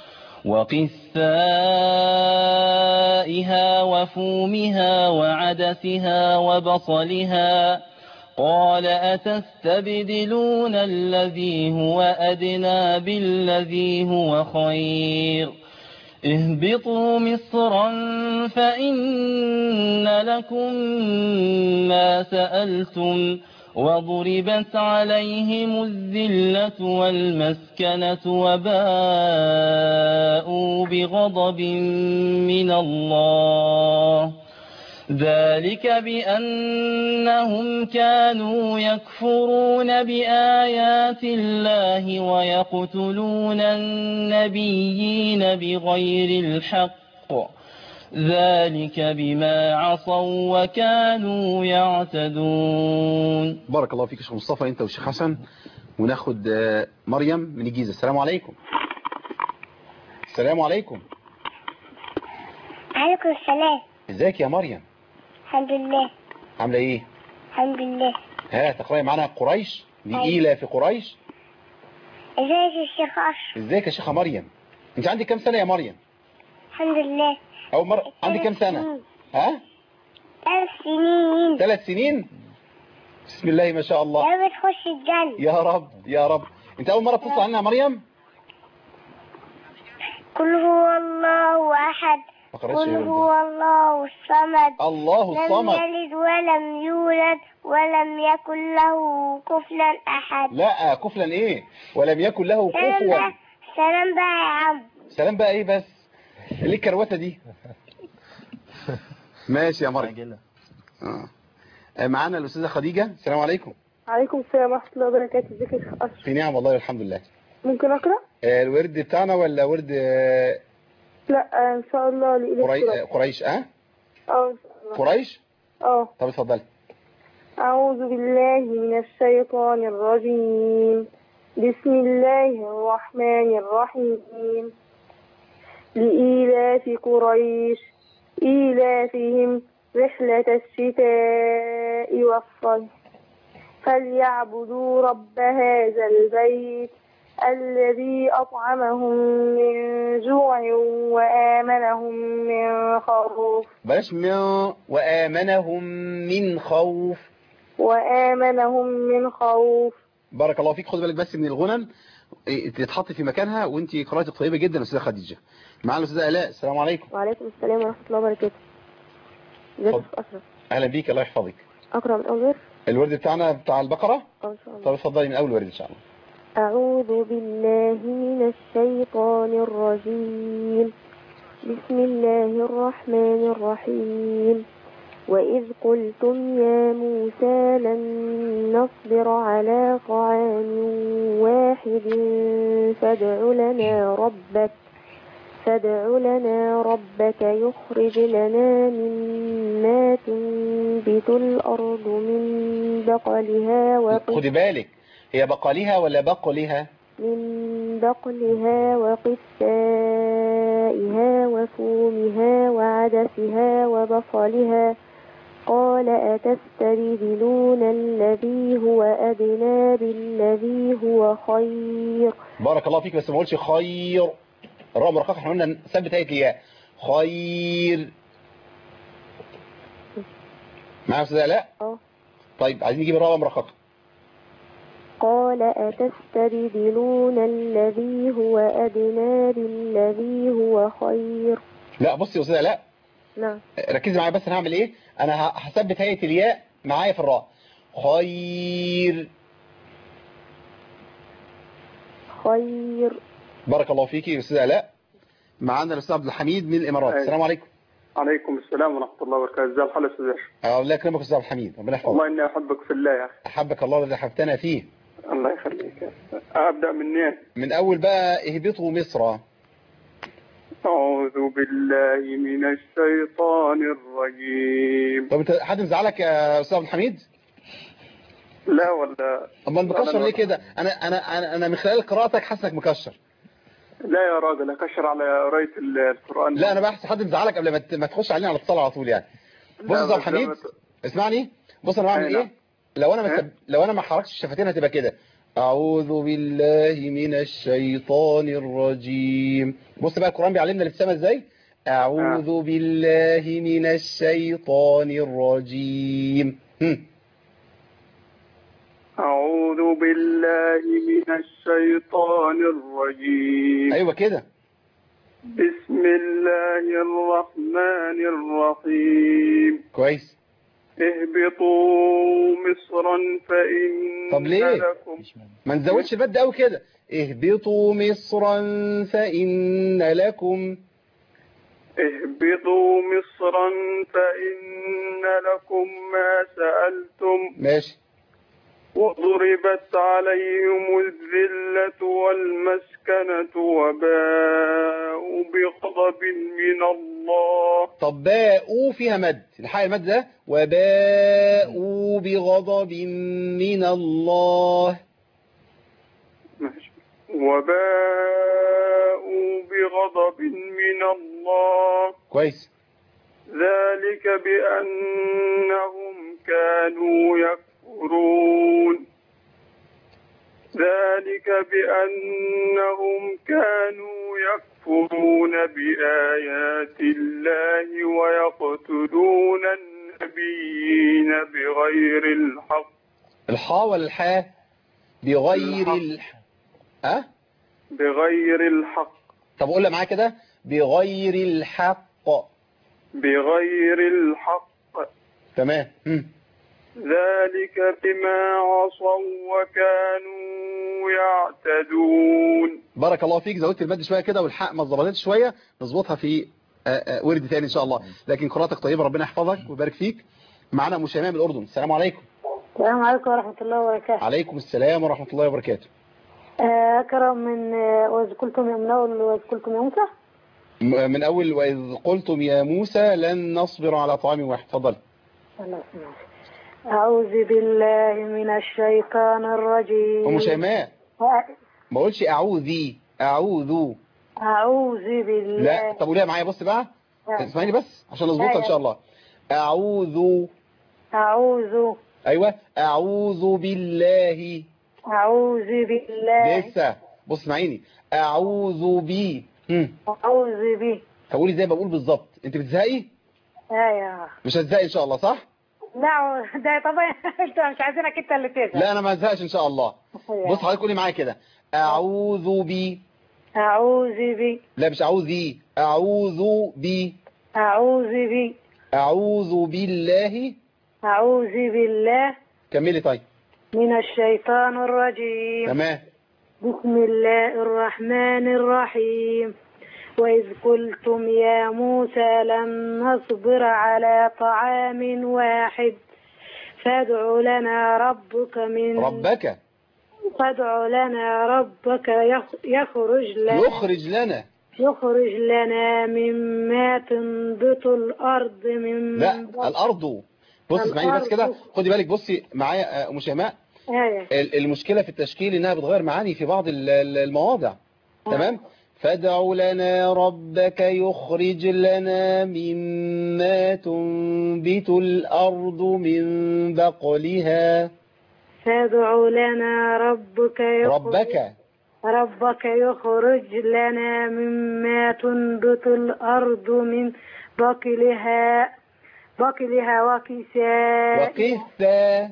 وقثائها وفومها وعدسها وبصلها قال أتستبدلون الذي هو أدنى بالذي هو خير اهبطوا مصرا فإن لكم ما سألتم وضربت عليهم الذلة والمسكنة وباءوا بغضب من الله ذلك بأنهم كانوا يكفرون بآيات الله ويقتلون النبيين بغير الحق ذلك بما عصوا وكانوا يعتدون بارك الله فيك يا شيخ مصطفى أنت والشيخ حسن وناخد آه، مريم من الجيزة السلام عليكم السلام عليكم عليكم السلام ازيك يا مريم الحمد لله عاملة ايه الحمد لله ها تقرأي معانا قريش دي أيوة. إيلة في قريش ازيك يا الشيخ اشرف ازيك يا شيخة مريم انت عندك كام سنة يا مريم الحمد لله أول مرة عندك كام سنة ها ثلاث سنين ثلاث سنين بسم الله ما شاء الله يا بتخش الجنة يا رب يا رب انت أول مرة تتصل علينا يا مريم قل هو الله احد ما قرأتش قل يا ولد. هو الله الصمد الله لم الصمد يلد ولم يولد ولم يكن له كفلا احد لا كفلا ايه ولم يكن له سلام كفوا بقى سلام بقى يا عم سلام بقى ايه بس ليه الكروته دي ماشي يا مريم آه. آه، معانا الاستاذه خديجه السلام عليكم عليكم السلام ورحمة الله وبركاته ازيك يا شيخ أشرف في نعم والله والحمد لله ممكن أقرأ؟ آه، الورد بتاعنا ولا ورد آه، لا آه، إن شاء الله لإليك قري... آه، قريش اه اه إن شاء الله قريش اه طب اتفضلي أعوذ بالله من الشيطان الرجيم بسم الله الرحمن الرحيم لإيلاف قريش إيلافهم رحلة الشتاء والصيف فليعبدوا رب هذا البيت الذي أطعمهم من جوع وآمنهم من خوف بلاش من وآمنهم من خوف وآمنهم من خوف بارك الله فيك خد بالك بس من الغنن إيه، تتحط في مكانها وانت قراءتك طيبه جدا يا استاذه خديجه معانا الاستاذه الاء السلام عليكم وعليكم السلام ورحمة الله وبركاته ازيك يا شيخ أشرف اهلا بيك الله يحفظك أقرأ من أول الورد بتاعنا بتاع البقره أو إن شاء الله طب اتفضلي من اول ورد ان شاء الله أعوذ بالله من الشيطان الرجيم بسم الله الرحمن الرحيم وإذ قلتم يا موسى لن نصبر على طعام واحد فادع لنا ربك فادع لنا ربك يخرج لنا مما تنبت الأرض من بقلها وقثائها خدي بالك هي بقالها ولا بقلها من بقلها وقثائها وفومها وعدسها وبصلها قال أتستبدلون الذي هو أدنى بالذي هو خير بارك الله فيك بس ما قلتش خير الراء مرققه احنا قلنا ثبت هيئه الياء خير معايا يا استاذه الاء اه طيب عايزين نجيب الراء مرققه قال أتستبدلون الذي هو أدنى بالذي هو خير لا بصي يا استاذه الاء نعم ركزي معايا بس انا هعمل ايه انا ه- هثبت هيئه الياء معايا في الراء خير خير بارك الله فيكي يا استاذ الاء معانا الاستاذ عبد الحميد من الامارات أيوة. السلام عليكم عليكم السلام ورحمة الله وبركاته ازي الحال يا استاذ ياسر؟ آه، الله يكرمك يا استاذ عبد الحميد ربنا يحفظك والله اني احبك في الله يا اخي احبك الله الذي حببتنا فيه الله يخليك ابدا منين؟ من اول بقى اهبطوا مصر اعوذ بالله من الشيطان الرجيم طب انت حد مزعلك يا استاذ عبد الحميد لا ولا امال لا، مكشر لا، ليه لا. كده انا انا انا انا من خلال قراءتك حاسسك مكشر لا يا راجل اكشر على قرايه ال- القران لا انا بحس حد مزعلك قبل ما ت- ما تخش علينا على الاتصال على طول يعني بص يا لا، استاذ عبد بس الحميد لما ت- اسمعني بص انا بعمل أي نعم. ايه لو انا ما ها؟ سب... لو انا ما حركتش الشفتين هتبقى كده اعوذ بالله من الشيطان الرجيم بص بقى القران بيعلمنا الابتسامه ازاي اعوذ بالله من الشيطان الرجيم هم. اعوذ بالله من الشيطان الرجيم ايوه كده بسم الله الرحمن الرحيم كويس اهبطوا مصرا فإن طب ليه؟ لكم ما نزودش المد قوي كده اهبطوا مصرا فإن لكم اهبطوا مصرا فإن لكم ما سألتم ماشي وضربت عليهم الذلة والمسكنة وباءوا بغضب من الله طب باءوا فيها مد الحق المد ده وباءوا بغضب من الله ماشي. وباءوا بغضب من الله كويس ذلك بأنهم كانوا يكفرون ذلك بأنهم كانوا يكفرون بآيات الله ويقتلون النبيين بغير الحق الحاء ولا الحاء بغير الح ها بغير الحق طب قولها معايا كده بغير الحق بغير الحق تمام هم. ذلك بما عصوا وكانوا يعتدون بارك الله فيك زودت المد شويه كده والحق ما اتظبطتش شويه نظبطها في آه، آه، ورد تاني ان شاء الله لكن قراءتك طيبه ربنا يحفظك ويبارك فيك معانا ام شيماء من الاردن السلام عليكم السلام عليكم ورحمة الله وبركاته عليكم السلام ورحمه الله وبركاته آه، أكرم من آه، وإذ قلتم يا من أول وإذ قلتم يا موسى م- من اول واذ قلتم يا موسى لن نصبر على طعام واحد اتفضل الله يسلمك. أعوذ بالله من الشيطان الرجيم ام شيماء ما اقولش اعوذي اعوذ أعوذ بالله لا طب قوليها معايا بص بقى آه. اسمعيني بس عشان نظبطها ان شاء الله اعوذ أعوذ ايوه اعوذ بالله أعوذ بالله لسه بص اسمعيني اعوذ بي هم. أعوذ به هقولي زي ما بقول بالظبط انت بتزهقي أيوه مش هتزهقي ان شاء الله صح لا ده طبعا انت مش عايزينك انت اللي تزهق لا انا ما هزهقش ان شاء الله بص حضرتك قولي معايا كده اعوذ بي أعوذ بي لا مش اعوذ بي اعوذ بي أعوذ بي اعوذ بالله أعوذ بالله كملي طيب من الشيطان الرجيم تمام بسم الله الرحمن الرحيم وإذ قلتم يا موسى لن نصبر على طعام واحد فادع لنا ربك من ربك فادع لنا ربك يخ- يخرج لنا يخرج لنا يخرج لنا مما تنبت الأرض من لا الارض بص اسمعيني بس كده الأرض. خدي بالك بصي معايا آه، ام شيماء آية ال- المشكلة في التشكيل انها بتغير معاني في بعض ال- ال- المواضع تمام فادع لنا ربك يخرج لنا مما تنبت الأرض من بقلها فادع لنا ربك يخرج ربك ربك يخرج لنا مما تنبت الأرض من بقلها بقلها وكسائها وقثا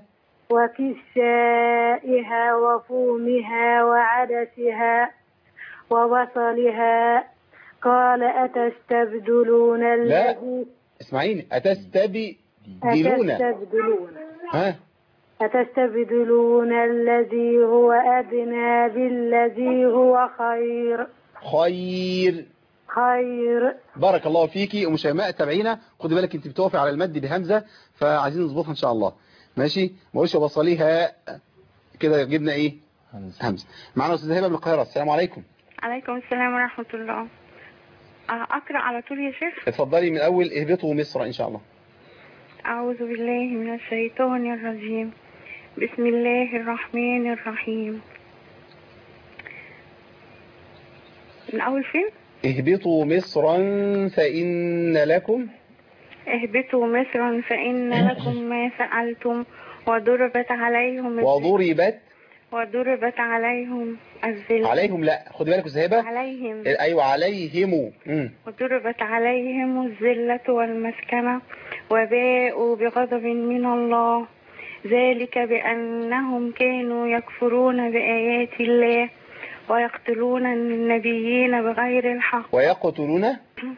وكسائها وفومها وعدسها وبصلها قال أتستبدلون لا الذي اسمعيني أتستبدلون أتستبدلون ها أتستبدلون الذي هو أدنى بالذي هو خير خير خير بارك الله فيكي ام شيماء تابعينا خدي بالك انت بتقفي على المد بهمزه فعايزين نظبطها ان شاء الله ماشي ما قولش بصليها كده جبنا ايه همزه معانا استاذه هبه من القاهره السلام عليكم عليكم السلام ورحمة الله آه، أقرأ على طول يا شيخ اتفضلي من اول اهبطوا مصر ان شاء الله أعوذ بالله من الشيطان الرجيم بسم الله الرحمن الرحيم من أول فين اهبطوا مصرا فإن لكم اهبطوا مصرا فإن لكم ما سألتم وضربت عليهم الذل- وضربت وضربت عليهم الذلة عليهم لا خدي بالك استاذه هبه عليهم ايوه عليهم مم. وضربت عليهم الذلة والمسكنة وباءوا بغضب من الله ذلك بأنهم كانوا يكفرون بآيات الله ويقتلون النبيين بغير الحق ويقتلون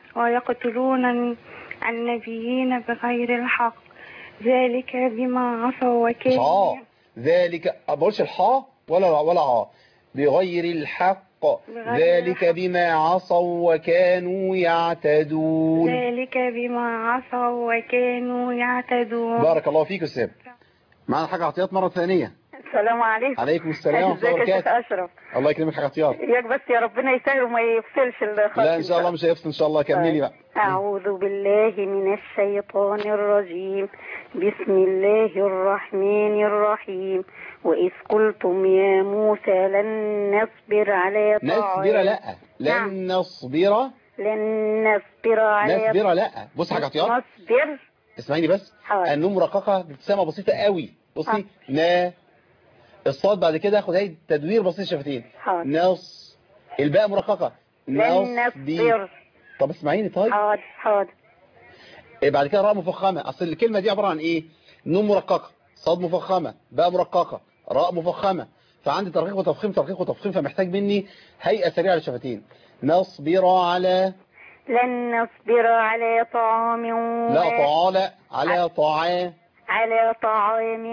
ويقتلون النبيين بغير الحق ذلك بما عصوا وكانوا اه ذلك ما بقولش الحاء ولا ولا عا بغير الحق بغير ذلك بما عصوا وكانوا يعتدون ذلك بما عصوا وكانوا يعتدون بارك الله فيك يا استاذ معانا حاجه عطيات مره ثانيه السلام عليكم عليكم السلام ورحمه الله ازيك يا شيخ وبركاته اشرف الله يكرمك حاجه عطيات اياك بس يا ربنا يسهل وما يفصلش الخط لا ان شاء الله مش هيفصل ان شاء الله كملي بقى أعوذ بالله من الشيطان الرجيم بسم الله الرحمن الرحيم وإذ قلتم يا موسى لن نصبر على طعام نصبر لا لن نصبر لن نصبر على نصبر لا بص حاجه عطيات نصبر اسمعيني بس حاضر. النون مرققه بابتسامه بسيطه قوي بصي نا الصاد بعد كده اخد هي تدوير بسيط الشفتين حاضر. نص الباء مرققه لن نصبي. نصبر طب اسمعيني طيب حاضر حاضر إيه بعد كده راء مفخمه اصل الكلمه دي عباره عن ايه نون مرققه صاد مفخمه باء مرققه راء مفخمه فعندي ترقيق وتفخيم ترقيق وتفخيم فمحتاج مني هيئه سريعه للشفتين نصبر على لن نصبر على طعام لا واحد طعال على طعام على طعام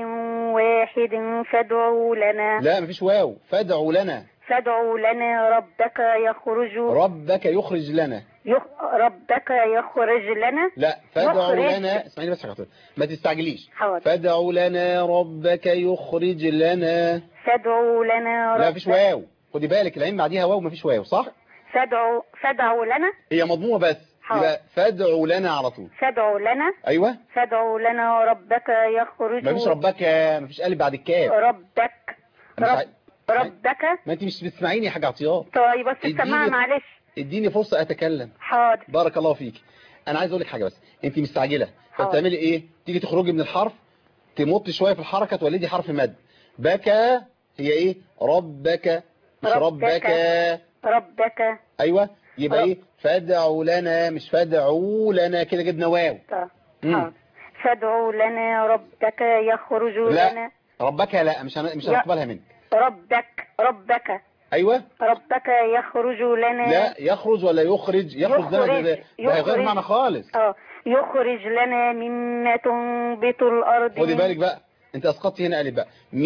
واحد فادعوا لنا لا مفيش واو فادعوا لنا فادعوا لنا ربك يخرج ربك يخرج لنا يخ... ربك يخرج لنا لا فادعوا يخرج. لنا اسمعيني بس حاجه ما تستعجليش حاضر فادعوا لنا ربك يخرج لنا فادعوا لنا لا ربك مفيش واو خدي بالك العين بعديها واو مفيش واو صح فادعوا فادعوا لنا هي مضمومه بس حاضر. يبقى فادعوا لنا على طول فادعوا لنا ايوه فادعوا لنا ربك يخرج مفيش ربك مفيش قلب بعد الكاف ربك مش رب... عاي- ربك ما انت مش بتسمعيني يا حاجه عطيات طيب بس اديني- السماعة معلش اديني فرصه اتكلم حاضر بارك الله فيك انا عايز اقول لك حاجه بس انت مستعجله حاضر. فبتعملي ايه تيجي تخرجي من الحرف تمط شويه في الحركه تولدي حرف مد بكى هي ايه ربك مش ربك. ربك ربك ايوه يبقى رب. ايه فادعوا لنا مش فادعوا لنا كده جبنا واو طيب. مم. حاضر. فادعوا لنا ربك يخرج لا لنا ربك لا مش هن... مش يا- هنقبلها منك ربك ربك ايوه ربك يخرج لنا لا يخرج ولا يخرج يخرج ده ده- ده ده هيغير يخرج. معنى خالص اه يخرج لنا مما تنبت الارض خدي من- بالك بقى انت اسقطتي هنا قلب بقى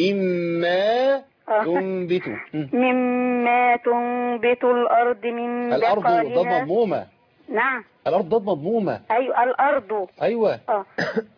مما آه. تنبت مم. مما تنبت الارض من الارض ضاد بقلها مضمومه نعم الارض ضاد مضمومه ايوه الارض ايوه اه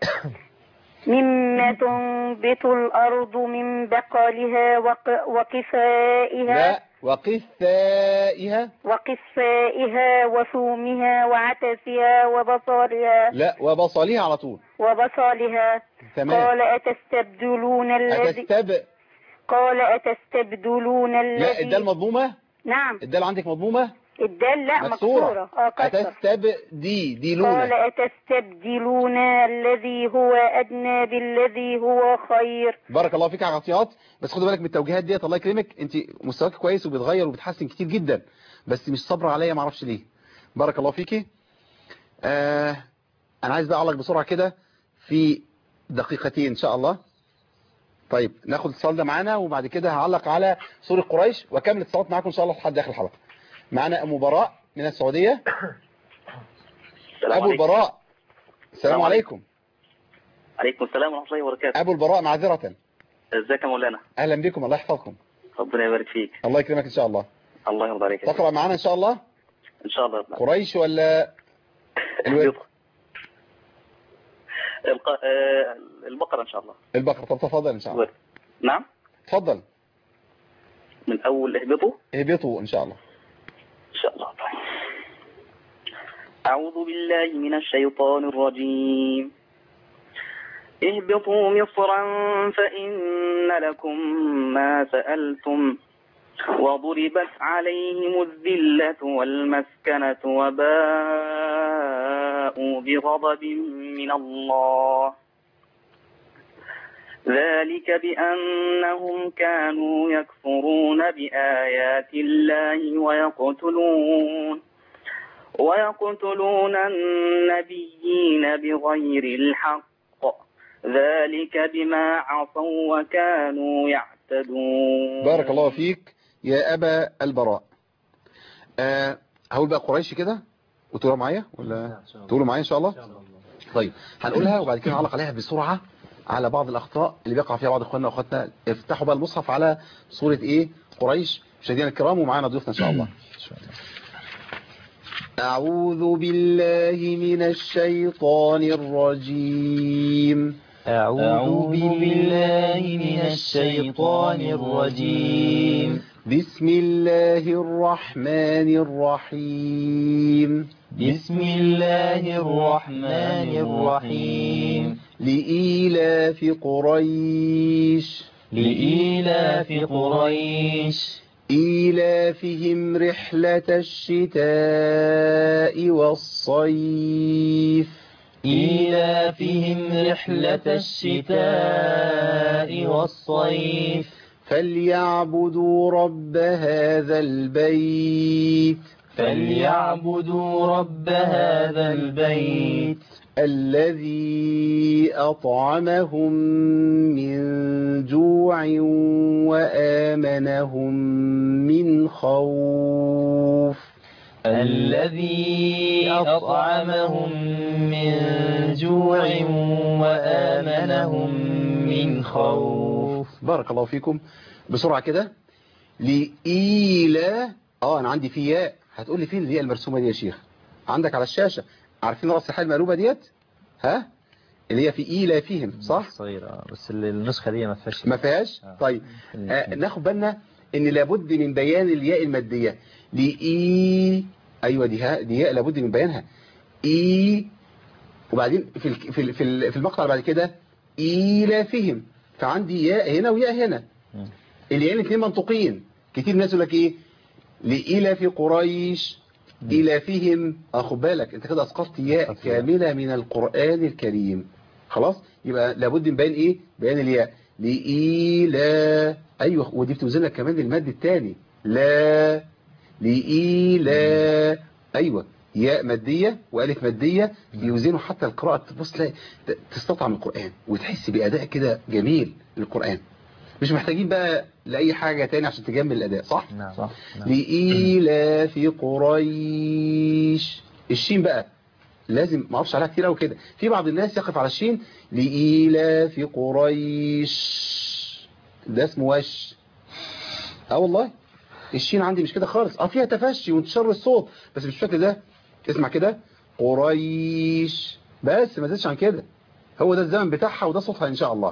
مما تنبت الارض من بقلها وق... وقفائها لا وقثائها وقفائها وثومها وعدسها وبصلها لا وبصلها على طول وبصلها تمام قال أتستبدلون الذي هتستب قال أتستبدلون لا الذي الدال مضمومه نعم الدال عندك مضمومه الدال لا مكسوره مكسورة اه كسر هتستبدي دي قال لونه أتستبدلون الذي هو أدنى بالذي هو خير بارك الله فيك يا عطيات بس خدوا بالك من التوجيهات ديت الله يكرمك انت مستواك كويس وبيتغير وبتحسن كتير جدا بس مش صبر عليا ما اعرفش ليه بارك الله فيكي آه انا عايز بقى اعلق بسرعه كده في دقيقتين ان شاء الله طيب ناخد الاتصال ده معانا وبعد كده هعلق على سورة قريش واكمل اتصالات معاكم ان شاء الله لحد اخر الحلقه معانا ام براء من السعوديه ابو البراء السلام عليكم عليكم السلام ورحمة الله وبركاته ابو البراء معذره ازيك يا مولانا اهلا بكم الله يحفظكم ربنا يبارك فيك الله يكرمك ان شاء الله الله يرضى عليك يا تقرأ معانا إن شاء الله ان شاء الله قريش ولا الواد الق... آه، البقرة ان شاء الله البقرة طب تفضل إن شاء الله نعم تفضل من اول اهبطوا اهبطوا إن شاء الله ان شاء الله أعوذ بالله من الشيطان الرجيم اهبطوا مصرا فإن لكم ما سألتم وضربت عليهم الذلة والمسكنة وباءوا بغضب من الله ذلك بأنهم كانوا يكفرون بآيات الله ويقتلون ويقتلون النبيين بغير الحق ذلك بما عصوا وكانوا يعتدون بارك الله فيك يا أبا البراء آه هقول بقى قريش كده وتقولوا معايا ولا تقولوا معايا إن شاء الله طيب هنقولها وبعد كده نعلق عليها بسرعة على بعض الأخطاء اللي بيقع فيها بعض إخواننا وأخواتنا افتحوا بقى المصحف على صورة إيه قريش مشاهدينا الكرام ومعانا ضيوفنا إن شاء الله أعوذ بالله من الشيطان الرجيم أعوذ بالله من الشيطان الرجيم بسم الله الرحمن الرحيم بسم الله الرحمن الرحيم لإيلاف قريش لإيلاف قريش إيلافهم رحلة الشتاء والصيف إيلافهم رحلة الشتاء والصيف فليعبدوا رب هذا البيت فليعبدوا رب هذا البيت الذي أطعمهم من جوع وآمنهم من خوف الذي أطعمهم من جوع وآمنهم من خوف بارك الله فيكم بسرعة كده لإيلا اه انا عندي في ياء هتقول لي فين الياء المرسومة دي يا شيخ عندك على الشاشة عارفين رأس الحال المقلوبة ديت ها اللي هي في إيلا فيهم صح صغيرة بس النسخة دي ما فيهاش ما فيهاش طيب آه ناخد بالنا ان لابد من بيان الياء المادية لإي ايوه دي ها دي ياء لابد من بيانها إي وبعدين في ال- في ال- في ال- في المقطع بعد كده إيلا فيهم فعندي ياء هنا وياء هنا الياء الاثنين منطقيين كتير ناس يقول لك ايه لإيلا في قريش إلى فيهم أخد بالك أنت كده أسقطت ياء كاملة من القرآن الكريم خلاص يبقى لابد من بيان إيه بيان الياء لإيلا أيوة ودي بتوزن لك كمان المد الثاني لا لإيلا أيوة ياء مادية وألف مادية بيوزنوا حتى القراءة تبص تلاقي ت- تستطعم القرآن وتحس بأداء كده جميل للقرآن مش محتاجين بقى لأي حاجة تاني عشان تجمل الأداء صح؟ نعم صح لإيلاف قريش الشين بقى لازم ما اعرفش عليها كتير قوي كده في بعض الناس يقف على الشين لإيلاف قريش ده اسمه وش اه والله الشين عندي مش كده خالص اه فيها تفشي وانتشار الصوت بس مش بالشكل ده اسمع كده قريش بس ما تزيدش عن كده هو ده الزمن بتاعها وده صوتها ان شاء الله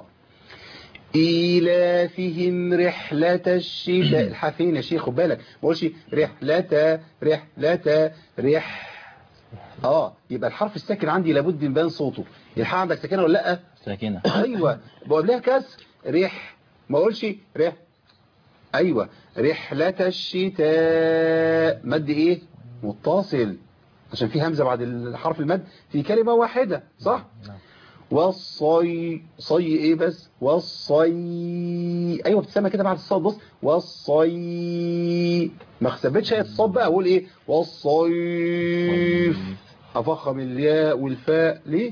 إيلافهم رحلة الشتاء الحافين يا شيخ خد بالك ما اقولش رحلة رحلة رح اه يبقى الحرف الساكن عندي لابد من بيان صوته الحاء عندك ساكنه ولا لا ساكنة ايوه بقول لها كسر رح ما اقولش رح ايوه رحلة الشتاء مد ايه متصل عشان في همزة بعد الحرف المد في كلمة واحدة صح والصي صي ايه بس والصي ايوه بتسمى كده بعد الصاد بص والصي ما خسبتش هي الصاد بقى اقول ايه والصيف افخم الياء والفاء ليه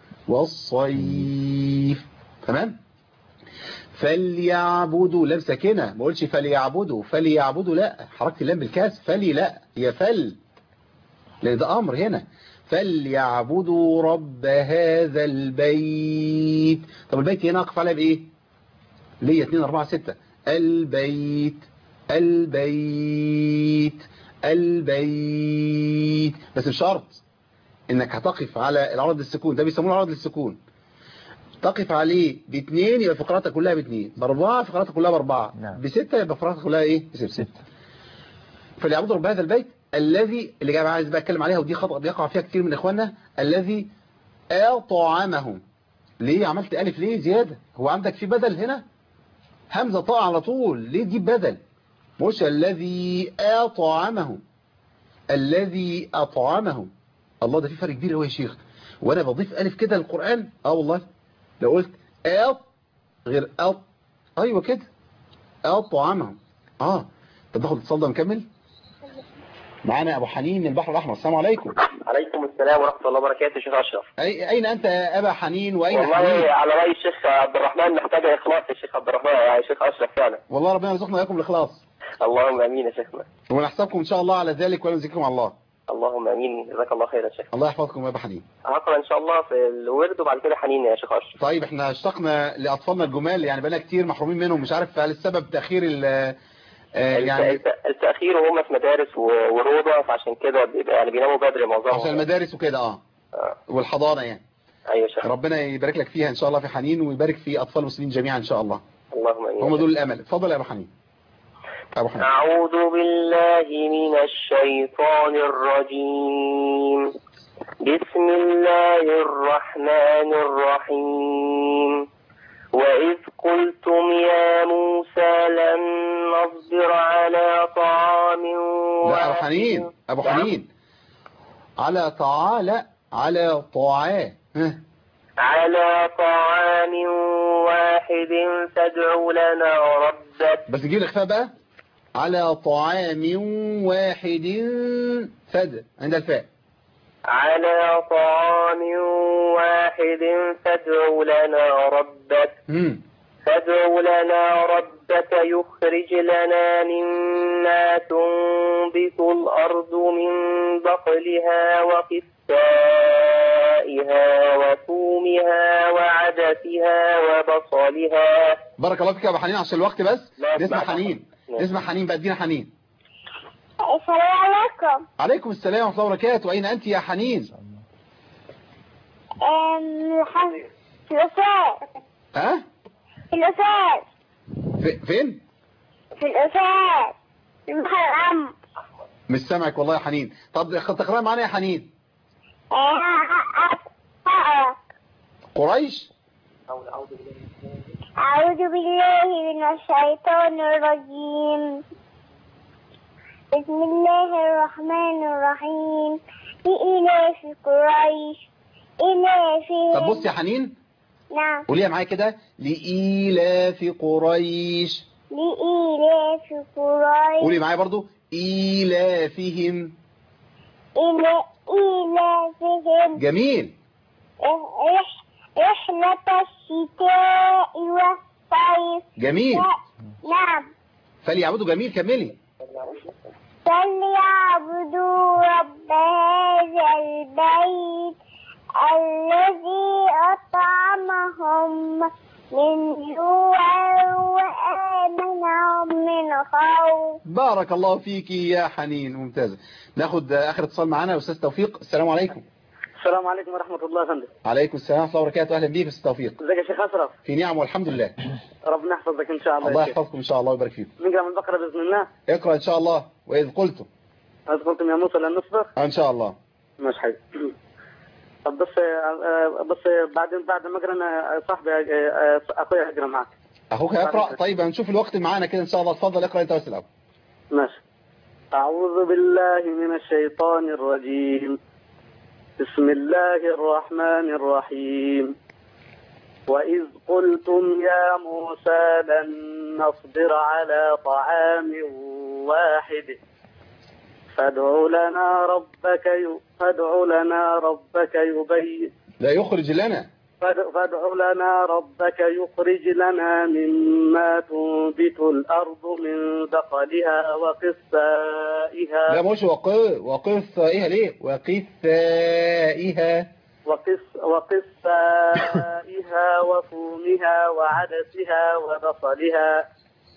والصيف تمام فليعبدوا لام ساكنه ما اقولش فليعبدوا فليعبدوا لا حركت اللام بالكاس فلي لا هي فل لان ده امر هنا فليعبدوا رب هذا البيت طب البيت هنا اقف عليها بايه ليه 2 4 6 البيت البيت البيت البيت بس بشرط انك هتقف على العرض السكون ده بيسموه العرض للسكون تقف عليه باثنين يبقى فقراتك كلها باثنين باربعه فقراتك كلها باربعه نعم. بسته يبقى فقراتك كلها ايه بسته فليعبدوا رب هذا البيت الذي اللي جاي عايز بقى اتكلم عليها ودي خطأ بيقع فيها كتير من اخواننا الذي اطعمهم ليه عملت الف ليه زيادة هو عندك في بدل هنا همزة طاء على طول ليه تجيب بدل مش الذي اطعمهم الذي اطعمهم الله ده في فرق كبير قوي يا شيخ وانا بضيف الف كده للقرآن اه والله لو قلت اط غير اط ايوه كده اطعمهم اه طب ناخد اتصال ده ونكمل معانا ابو حنين من البحر الاحمر السلام عليكم عليكم السلام ورحمة الله وبركاته شيخ أشرف أي أين أنت يا أبا حنين وأين والله حنين على رأي الشيخ عبد الرحمن محتاج إخلاص يا شيخ عبد الرحمن يا شيخ أشرف فعلا والله ربنا يرزقنا وإياكم الإخلاص اللهم آمين يا شيخنا ونحسبكم إن شاء الله على ذلك ونذكركم على الله اللهم آمين جزاك الله خير يا شيخ الله يحفظكم يا أبا حنين هقرأ إن شاء الله في الورد وبعد كده حنين يا شيخ أشرف طيب احنا اشتقنا لأطفالنا الجمال يعني بقالنا كتير محرومين منهم مش عارف هل السبب تأخير ال آه، يعني الت- التأخير وهم في مدارس و- وروضة فعشان كده بيبقى يعني بيناموا بدري معظمهم عشان المدارس وكده اه والحضانة يعني أيوة يا شيخ ربنا يبارك لك فيها إن شاء الله في حنين ويبارك في أطفال المسلمين جميعا إن شاء الله اللهم آمين هم دول الأمل اتفضل يا أبو حنين أبو حنين أعوذ بالله من الشيطان الرجيم بسم الله الرحمن الرحيم وإذ قلتم يا موسى لن نصبر على طعام لا أبو حنين أبو حنين على تعالى على طاعاه ها. على طعام واحد فادع لنا ربك بس نجيب الإخفاء بقى على طعام واحد فد عند الفاء على طعام واحد فادع لنا ربك مم. فادع لنا ربك يخرج لنا مما تنبت الأرض من بقلها وقثائها وثومها وعدسها وبصلها بارك الله فيك يا ابو حنين عشان الوقت بس لا، نسمع لا. حنين نسمع حنين بقى ادينا حنين السلام عليكم عليكم السلام ورحمه الله وبركاته اين انت يا حنين أم، الحمد في الأستاذ ها في الأستاذ في- فين في الأستاذ في البحر الأحمر مش سامعك والله يا حنين طب تقرأ معانا يا حنين أقرأ قريش أعوذ بالله من الشيطان الرجيم بسم الله الرحمن الرحيم لإلاف قريش إلافهم طب بص يا حنين نعم قوليها معايا كده لإيلاف قريش لإلاف قريش قولي معايا برضو إيلافهم إلى إلافهم جميل رح- رحلة الشتاء والصيف جميل نعم فليعبدوا جميل كملي فليعبدوا رب هذا البيت الذي أطعمهم من جوع وآمنهم من خوف بارك الله فيك يا حنين ممتازة ناخد آخر اتصال معانا يا أستاذ توفيق السلام عليكم السلام عليكم ورحمة الله يا فندم عليكم السلام ورحمة الله وبركاته أهلا بيك يا أستاذ توفيق ازيك يا شيخ أشرف في نعم والحمد لله ربنا يحفظك إن شاء الله الله يا شيخ يحفظكم إن شاء الله ويبارك فيكم نقرأ من البقرة بإذن الله اقرأ إن شاء الله وإذ قلتم هل قلتم يا موسى لن نصبر إن شاء الله مش حاجة طب بس آه، بس بعدين بعد ما اقرا انا صاحبي آه، آه، اخويا اقرا معك أخوك هيقرأ طيب هنشوف الوقت معانا كده إن شاء الله اتفضل اقرأ أنت بس الأول ماشي أعوذ بالله من الشيطان الرجيم بسم الله الرحمن الرحيم وإذ قلتم يا موسى لن نصبر على طعام واحد فادع لنا ربك ي... فادع لنا ربك يبين لا يخرج لنا فاد- فادع لنا ربك يخرج لنا مما تنبت الأرض من بقلها وقثائها لا مش وق وقثائها ليه وقثائها وقص وقثائها وفومها وعدسها وبصلها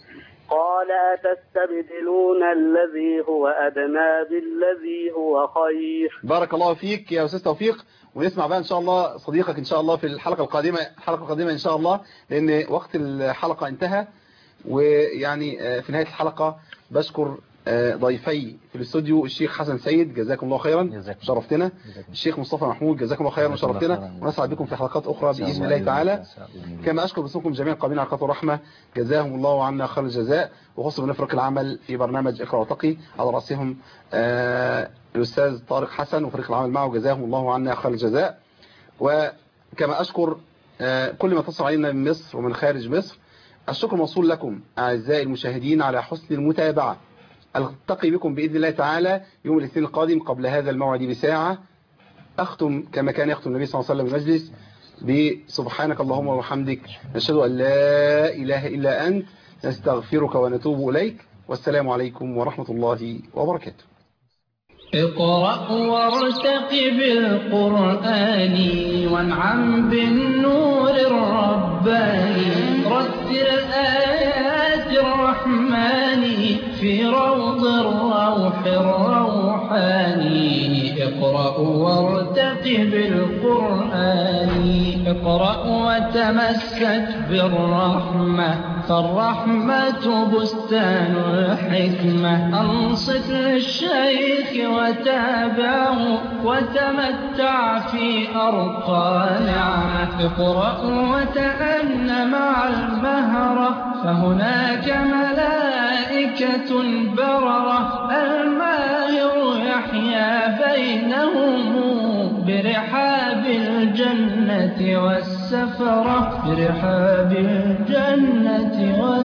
قال أتستبدلون الذي هو أدنى بالذي هو خير بارك الله فيك يا أستاذ توفيق ونسمع بقى إن شاء الله صديقك إن شاء الله في الحلقة القادمة الحلقة القادمة إن شاء الله لأن وقت الحلقة انتهى ويعني آه، في نهاية الحلقة بشكر آه، ضيفي في الاستوديو الشيخ حسن سيد جزاكم الله خيرا شرفتنا الشيخ مصطفى محمود جزاكم الله خيرا جزاكم الله وشرفتنا خيرا. ونسعد بكم في حلقات أخرى شاء بإذن الله الله تعالى بإذن الله. بإذن الله. كما أشكر باسمكم جميعا قابلين على قطر الرحمة جزاهم الله عنا خير الجزاء وخصوصا من فريق العمل في برنامج اقرأ وتقي على رأسهم آه، الأستاذ طارق حسن وفريق العمل معه جزاهم الله عنا خير الجزاء وكما أشكر آه، كل ما اتصل علينا من مصر ومن خارج مصر الشكر موصول لكم أعزائي المشاهدين على حسن المتابعة ألتقي بكم بإذن الله تعالى يوم الاثنين القادم قبل هذا الموعد بساعة أختم كما كان يختم النبي صلى الله عليه وسلم المجلس بسبحانك اللهم وبحمدك نشهد أن لا إله إلا أنت نستغفرك ونتوب إليك والسلام عليكم ورحمة الله وبركاته اقرأ وارتقب القرآن وانعم بالنور الرباني رتل آيات الرحمن في روض الروح الروحاني اقرأ وارتقب القرآن اقرأ وتمسك بالرحمة فالرحمة بستان الحكمة أنصت للشيخ وتابعه وتمتع في أرقى نعمة اقرأ وتأن مع المهرة فهناك ملائكة بررة الماهر يحيا بينهم برحاب الجنة والسفرة برحاب الجنة والسفرة